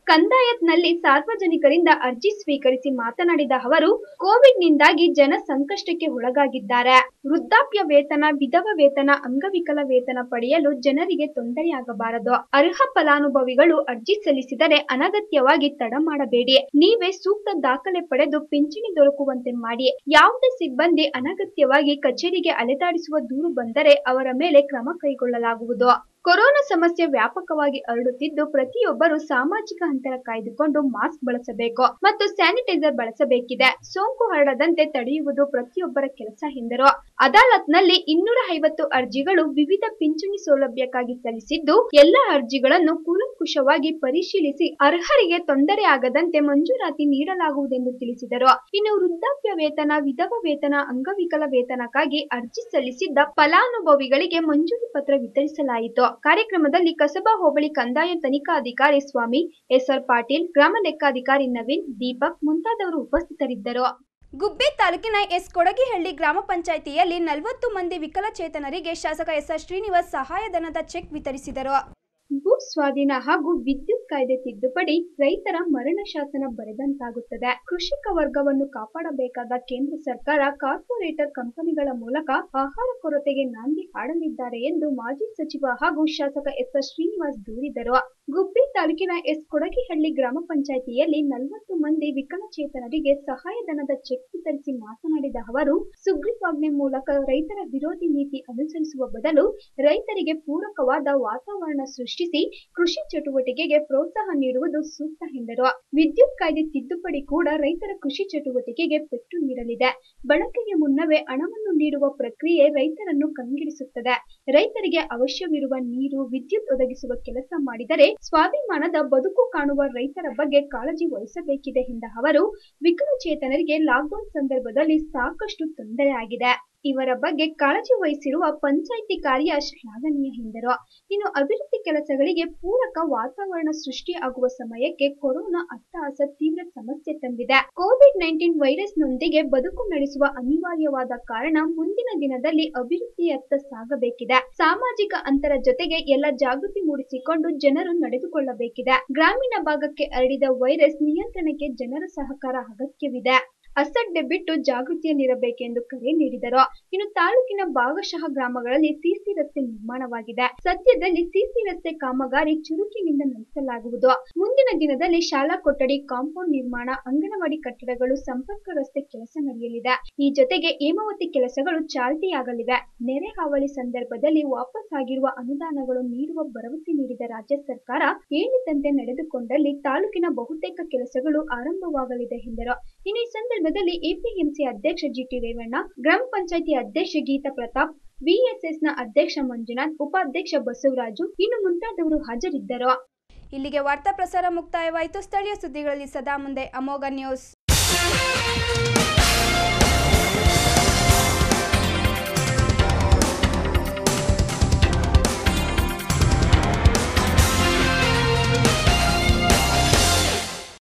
ಕಂದಾಯತ್ನಲ್ಲಿ ಸಾರ್ವಜನಿಕರಿಂದ ಅರ್ಜಿ ಸ್ವೀಕರಿಸಿ ಮಾತನಾಡಿದ ಅವರು ಕೋವಿಡ್ ನಿಂದಾಗಿ ಜನ ಸಂಕಷ್ಟಕ್ಕೆ ಒಳಗಾಗಿದ್ದಾರೆ ವೃದ್ಧಾಪ್ಯ ವೇತನ ವಿಧವ ವೇತನ ಅಂಗವಿಕಲ ವೇತನ ಪಡೆಯಲು ಜನರಿಗೆ ತೊಂದರೆಯಾಗಬಾರದು ಅರ್ಹ ಫಲಾನುಭವಿಗಳು ಅರ್ಜಿ ಸಲ್ಲಿಸಿದರೆ ಅನಗತ್ಯವಾಗಿ ತಡ ಮಾಡಬೇಡಿ ನೀವೇ ಸೂಕ್ತ ದಾಖಲೆ ಪಡೆದು ಪಿಂಚಣಿ ದೊರಕುವಂತೆ ಮಾಡಿ ಯಾವುದೇ ಸಿಬ್ಬಂದಿ ಅನಗತ್ಯವಾಗಿ ಕಚೇರಿಗೆ ಅಲೆದಾಡಿಸುವ ದೂರು ಬಂದರೆ ಅವರ ಮೇಲೆ ಕ್ರಮ ಕೈಗೊಳ್ಳಲಾಗುವುದು ಕೊರೋನಾ ಸಮಸ್ಯೆ ವ್ಯಾಪಕವಾಗಿ ಹರಡುತ್ತಿದ್ದು ಪ್ರತಿಯೊಬ್ಬರು ಸಾಮಾಜಿಕ ಅಂತರ ಕಾಯ್ದುಕೊಂಡು ಮಾಸ್ಕ್ ಬಳಸಬೇಕು ಮತ್ತು ಸ್ಯಾನಿಟೈಸರ್ ಬಳಸಬೇಕಿದೆ ಸೋಂಕು ಹರಡದಂತೆ ತಡೆಯುವುದು ಪ್ರತಿಯೊಬ್ಬರ ಕೆಲಸ ಎಂದರು ಅದಾಲತ್ನಲ್ಲಿ ಇನ್ನೂರ ಐವತ್ತು ಅರ್ಜಿಗಳು ವಿವಿಧ ಪಿಂಚಣಿ ಸೌಲಭ್ಯಕ್ಕಾಗಿ ಸಲ್ಲಿಸಿದ್ದು ಎಲ್ಲ ಅರ್ಜಿಗಳನ್ನು ಕೂಲಂಕುಷವಾಗಿ ಪರಿಶೀಲಿಸಿ ಅರ್ಹರಿಗೆ ತೊಂದರೆ ಆಗದಂತೆ ಮಂಜೂರಾತಿ ನೀಡಲಾಗುವುದೆಂದು ತಿಳಿಸಿದರು ಇನ್ನು ವೃದ್ಧಾಪ್ಯ ವೇತನ ವಿಧವ ವೇತನ ಅಂಗವಿಕಲ ವೇತನಕ್ಕಾಗಿ ಅರ್ಜಿ ಸಲ್ಲಿಸಿದ್ದ ಫಲಾನುಭವಿಗಳಿಗೆ ಮಂಜೂರಿ ಪತ್ರ ವಿತರಿಸಲಾಯಿತು ಕಾರ್ಯಕ್ರಮದಲ್ಲಿ ಕಸಬಾ ಹೋಬಳಿ ಕಂದಾಯ ತನಿಖಾಧಿಕಾರಿ ಸ್ವಾಮಿ ಎಸ್ಆರ್ ಪಾಟೀಲ್ ಗ್ರಾಮ ಲೆಕ್ಕಾಧಿಕಾರಿ ನವೀನ್ ದೀಪಕ್ ಮುಂತಾದವರು ಉಪಸ್ಥಿತರಿದ್ದರು ಗುಬ್ಬಿ ತಾಲೂಕಿನ ಎಸ್ ಕೊಡಗಿಹಳ್ಳಿ ಗ್ರಾಮ ಪಂಚಾಯಿತಿಯಲ್ಲಿ ನಲವತ್ತು ಮಂದಿ ವಿಕಲಚೇತನರಿಗೆ ಶಾಸಕ ಎಸ್ ಆರ್ ಶ್ರೀನಿವಾಸ್ ಸಹಾಯಧನದ ಚೆಕ್ ವಿತರಿಸಿದರು ಭೂ ಸ್ವಾಧೀನ ಹಾಗೂ ವಿದ್ಯುತ್ ಕಾಯ್ದೆ ತಿದ್ದುಪಡಿ ರೈತರ ಮರಣ ಶಾಸನ ಬರೆದಂತಾಗುತ್ತದೆ ಕೃಷಿಕ ವರ್ಗವನ್ನು ಕಾಪಾಡಬೇಕಾದ ಕೇಂದ್ರ ಸರ್ಕಾರ ಕಾರ್ಪೊರೇಟರ್ ಕಂಪನಿಗಳ ಮೂಲಕ ಆಹಾರ ಕೊರತೆಗೆ ನಾಂದಿ ಹಾಡಲಿದ್ದಾರೆ ಎಂದು ಮಾಜಿ ಸಚಿವ ಹಾಗೂ ಶಾಸಕ ಎಸ್ ಆರ್ ಶ್ರೀನಿವಾಸ್ ದೂರಿದರು ಗುಬ್ಬಿ ತಾಲೂಕಿನ ಎಸ್ ಕೊಡಗಿಹಳ್ಳಿ ಗ್ರಾಮ ಪಂಚಾಯಿತಿಯಲ್ಲಿ ನಲವತ್ತು ಮಂದಿ ವಿಕಲಚೇತನರಿಗೆ ಸಹಾಯಧನದ ಚೆಕ್ ವಿತರಿಸಿ ಮಾತನಾಡಿದ ಅವರು ಸುಗ್ರೀವಾಜ್ಞೆ ಮೂಲಕ ರೈತರ ವಿರೋಧಿ ನೀತಿ ಅನುಸರಿಸುವ ಬದಲು ರೈತರಿಗೆ ಪೂರಕವಾದ ವಾತಾವರಣ ಸೃಷ್ಟಿಸಿ ಕೃಷಿ ಚಟುವಟಿಕೆಗೆ ಪ್ರೋತ್ಸಾಹ ನೀಡುವುದು ಸೂಕ್ತ ಎಂದರು ವಿದ್ಯುತ್ ಕಾಯ್ದೆ ತಿದ್ದುಪಡಿ ಕೂಡ ರೈತರ ಕೃಷಿ ಚಟುವಟಿಕೆಗೆ ಪೆಟ್ಟು ನೀಡಲಿದೆ ಬಳಕೆಗೆ ಮುನ್ನವೇ ಹಣವನ್ನು ನೀಡುವ ಪ್ರಕ್ರಿಯೆ ರೈತರನ್ನು ಕಂಗೆಡಿಸುತ್ತದೆ ರೈತರಿಗೆ ಅವಶ್ಯವಿರುವ ನೀರು ವಿದ್ಯುತ್ ಒದಗಿಸುವ ಕೆಲಸ ಮಾಡಿದರೆ ಸ್ವಾಭಿಮಾನದ ಬದುಕು ಕಾಣುವ ರೈತರ ಬಗ್ಗೆ ಕಾಳಜಿ ವಹಿಸಬೇಕಿದೆ ಎಂದ ಅವರು ವಿಕಲಚೇತನರಿಗೆ ಲಾಕ್ಡೌನ್ ಸಂದರ್ಭದಲ್ಲಿ ಸಾಕಷ್ಟು ತೊಂದರೆ ಆಗಿದೆ ಇವರ ಬಗ್ಗೆ ಕಾಳಜಿ ವಹಿಸಿರುವ ಪಂಚಾಯಿತಿ ಕಾರ್ಯ ಶ್ಲಾಘನೀಯ ಎಂದರು ಇನ್ನು ಅಭಿವೃದ್ಧಿ ಕೆಲಸಗಳಿಗೆ ಪೂರಕ ವಾತಾವರಣ ಸೃಷ್ಟಿ ಆಗುವ ಸಮಯಕ್ಕೆ ಕೊರೋನಾ ಅಟ್ಟಹಾಸ ತೀವ್ರ ಸಮಸ್ಯೆ ತಂದಿದೆ ಕೋವಿಡ್ ನೈನ್ಟೀನ್ ವೈರಸ್ನೊಂದಿಗೆ ಬದುಕು ನಡೆಸುವ ಅನಿವಾರ್ಯವಾದ ಕಾರಣ ಮುಂದಿನ ದಿನದಲ್ಲಿ ಅಭಿವೃದ್ಧಿಯತ್ತ ಸಾಗಬೇಕಿದೆ ಸಾಮಾಜಿಕ ಅಂತರ ಜೊತೆಗೆ ಎಲ್ಲ ಜಾಗೃತಿ ಮೂಡಿಸಿಕೊಂಡು ಜನರು ನಡೆದುಕೊಳ್ಳಬೇಕಿದೆ ಗ್ರಾಮೀಣ ಭಾಗಕ್ಕೆ ಹರಡಿದ ವೈರಸ್ ನಿಯಂತ್ರಣಕ್ಕೆ ಜನರ ಸಹಕಾರ ಅಗತ್ಯವಿದೆ ಅಸಡ್ಡೆ ಬಿಟ್ಟು ಜಾಗೃತಿಯಲ್ಲಿರಬೇಕೆಂದು ಕರೆ ನೀಡಿದರು ಇನ್ನು ತಾಲೂಕಿನ ಭಾಗಶಃ ಗ್ರಾಮಗಳಲ್ಲಿ ಸಿಸಿ ರಸ್ತೆ ನಿರ್ಮಾಣವಾಗಿದೆ ಸದ್ಯದಲ್ಲಿ ಸಿಸಿ ರಸ್ತೆ ಕಾಮಗಾರಿ ಚುರುಕಿನಿಂದ ನಡೆಸಲಾಗುವುದು ಮುಂದಿನ ದಿನದಲ್ಲಿ ಶಾಲಾ ಕೊಠಡಿ ಕಾಂಪೌಂಡ್ ನಿರ್ಮಾಣ ಅಂಗನವಾಡಿ ಕಟ್ಟಡಗಳು ಸಂಪರ್ಕ ರಸ್ತೆ ಕೆಲಸ ನಡೆಯಲಿದೆ ಈ ಜೊತೆಗೆ ಹೇಮಾವತಿ ಕೆಲಸಗಳು ಚಾಲ್ತಿಯಾಗಲಿವೆ ನೆರೆ ಹಾವಳಿ ಸಂದರ್ಭದಲ್ಲಿ ವಾಪಸ್ ಆಗಿರುವ ಅನುದಾನಗಳು ನೀಡುವ ಭರವಸೆ ನೀಡಿದ ರಾಜ್ಯ ಸರ್ಕಾರ ಹೇಳಿದಂತೆ ನಡೆದುಕೊಂಡಲ್ಲಿ ತಾಲೂಕಿನ ಬಹುತೇಕ ಕೆಲಸಗಳು ಆರಂಭವಾಗಲಿದೆ ಎಂದರು ಇನ್ನು ಈ ಸಂದರ್ಭದಲ್ಲಿ ಎಪಿಎಂಸಿ ಅಧ್ಯಕ್ಷ ಜಿಟಿ ರೇವಣ್ಣ ಗ್ರಾಮ ಪಂಚಾಯಿತಿ ಅಧ್ಯಕ್ಷ ಗೀತಾ ಪ್ರತಾಪ್ ವಿಎಸ್ಎಸ್ ನ ಅಧ್ಯಕ್ಷ ಮಂಜುನಾಥ್ ಉಪಾಧ್ಯಕ್ಷ ಬಸವರಾಜು ಇನ್ನು ಮುಂತಾದವರು ಹಾಜರಿದ್ದರು ಇಲ್ಲಿಗೆ ವಾರ್ತಾ ಪ್ರಸಾರ ಮುಕ್ತಾಯವಾಯಿತು ಸ್ಥಳೀಯ ಸುದ್ದಿಗಳಲ್ಲಿ ಸದಾ ಮುಂದೆ ಅಮೋಘ ನ್ಯೂಸ್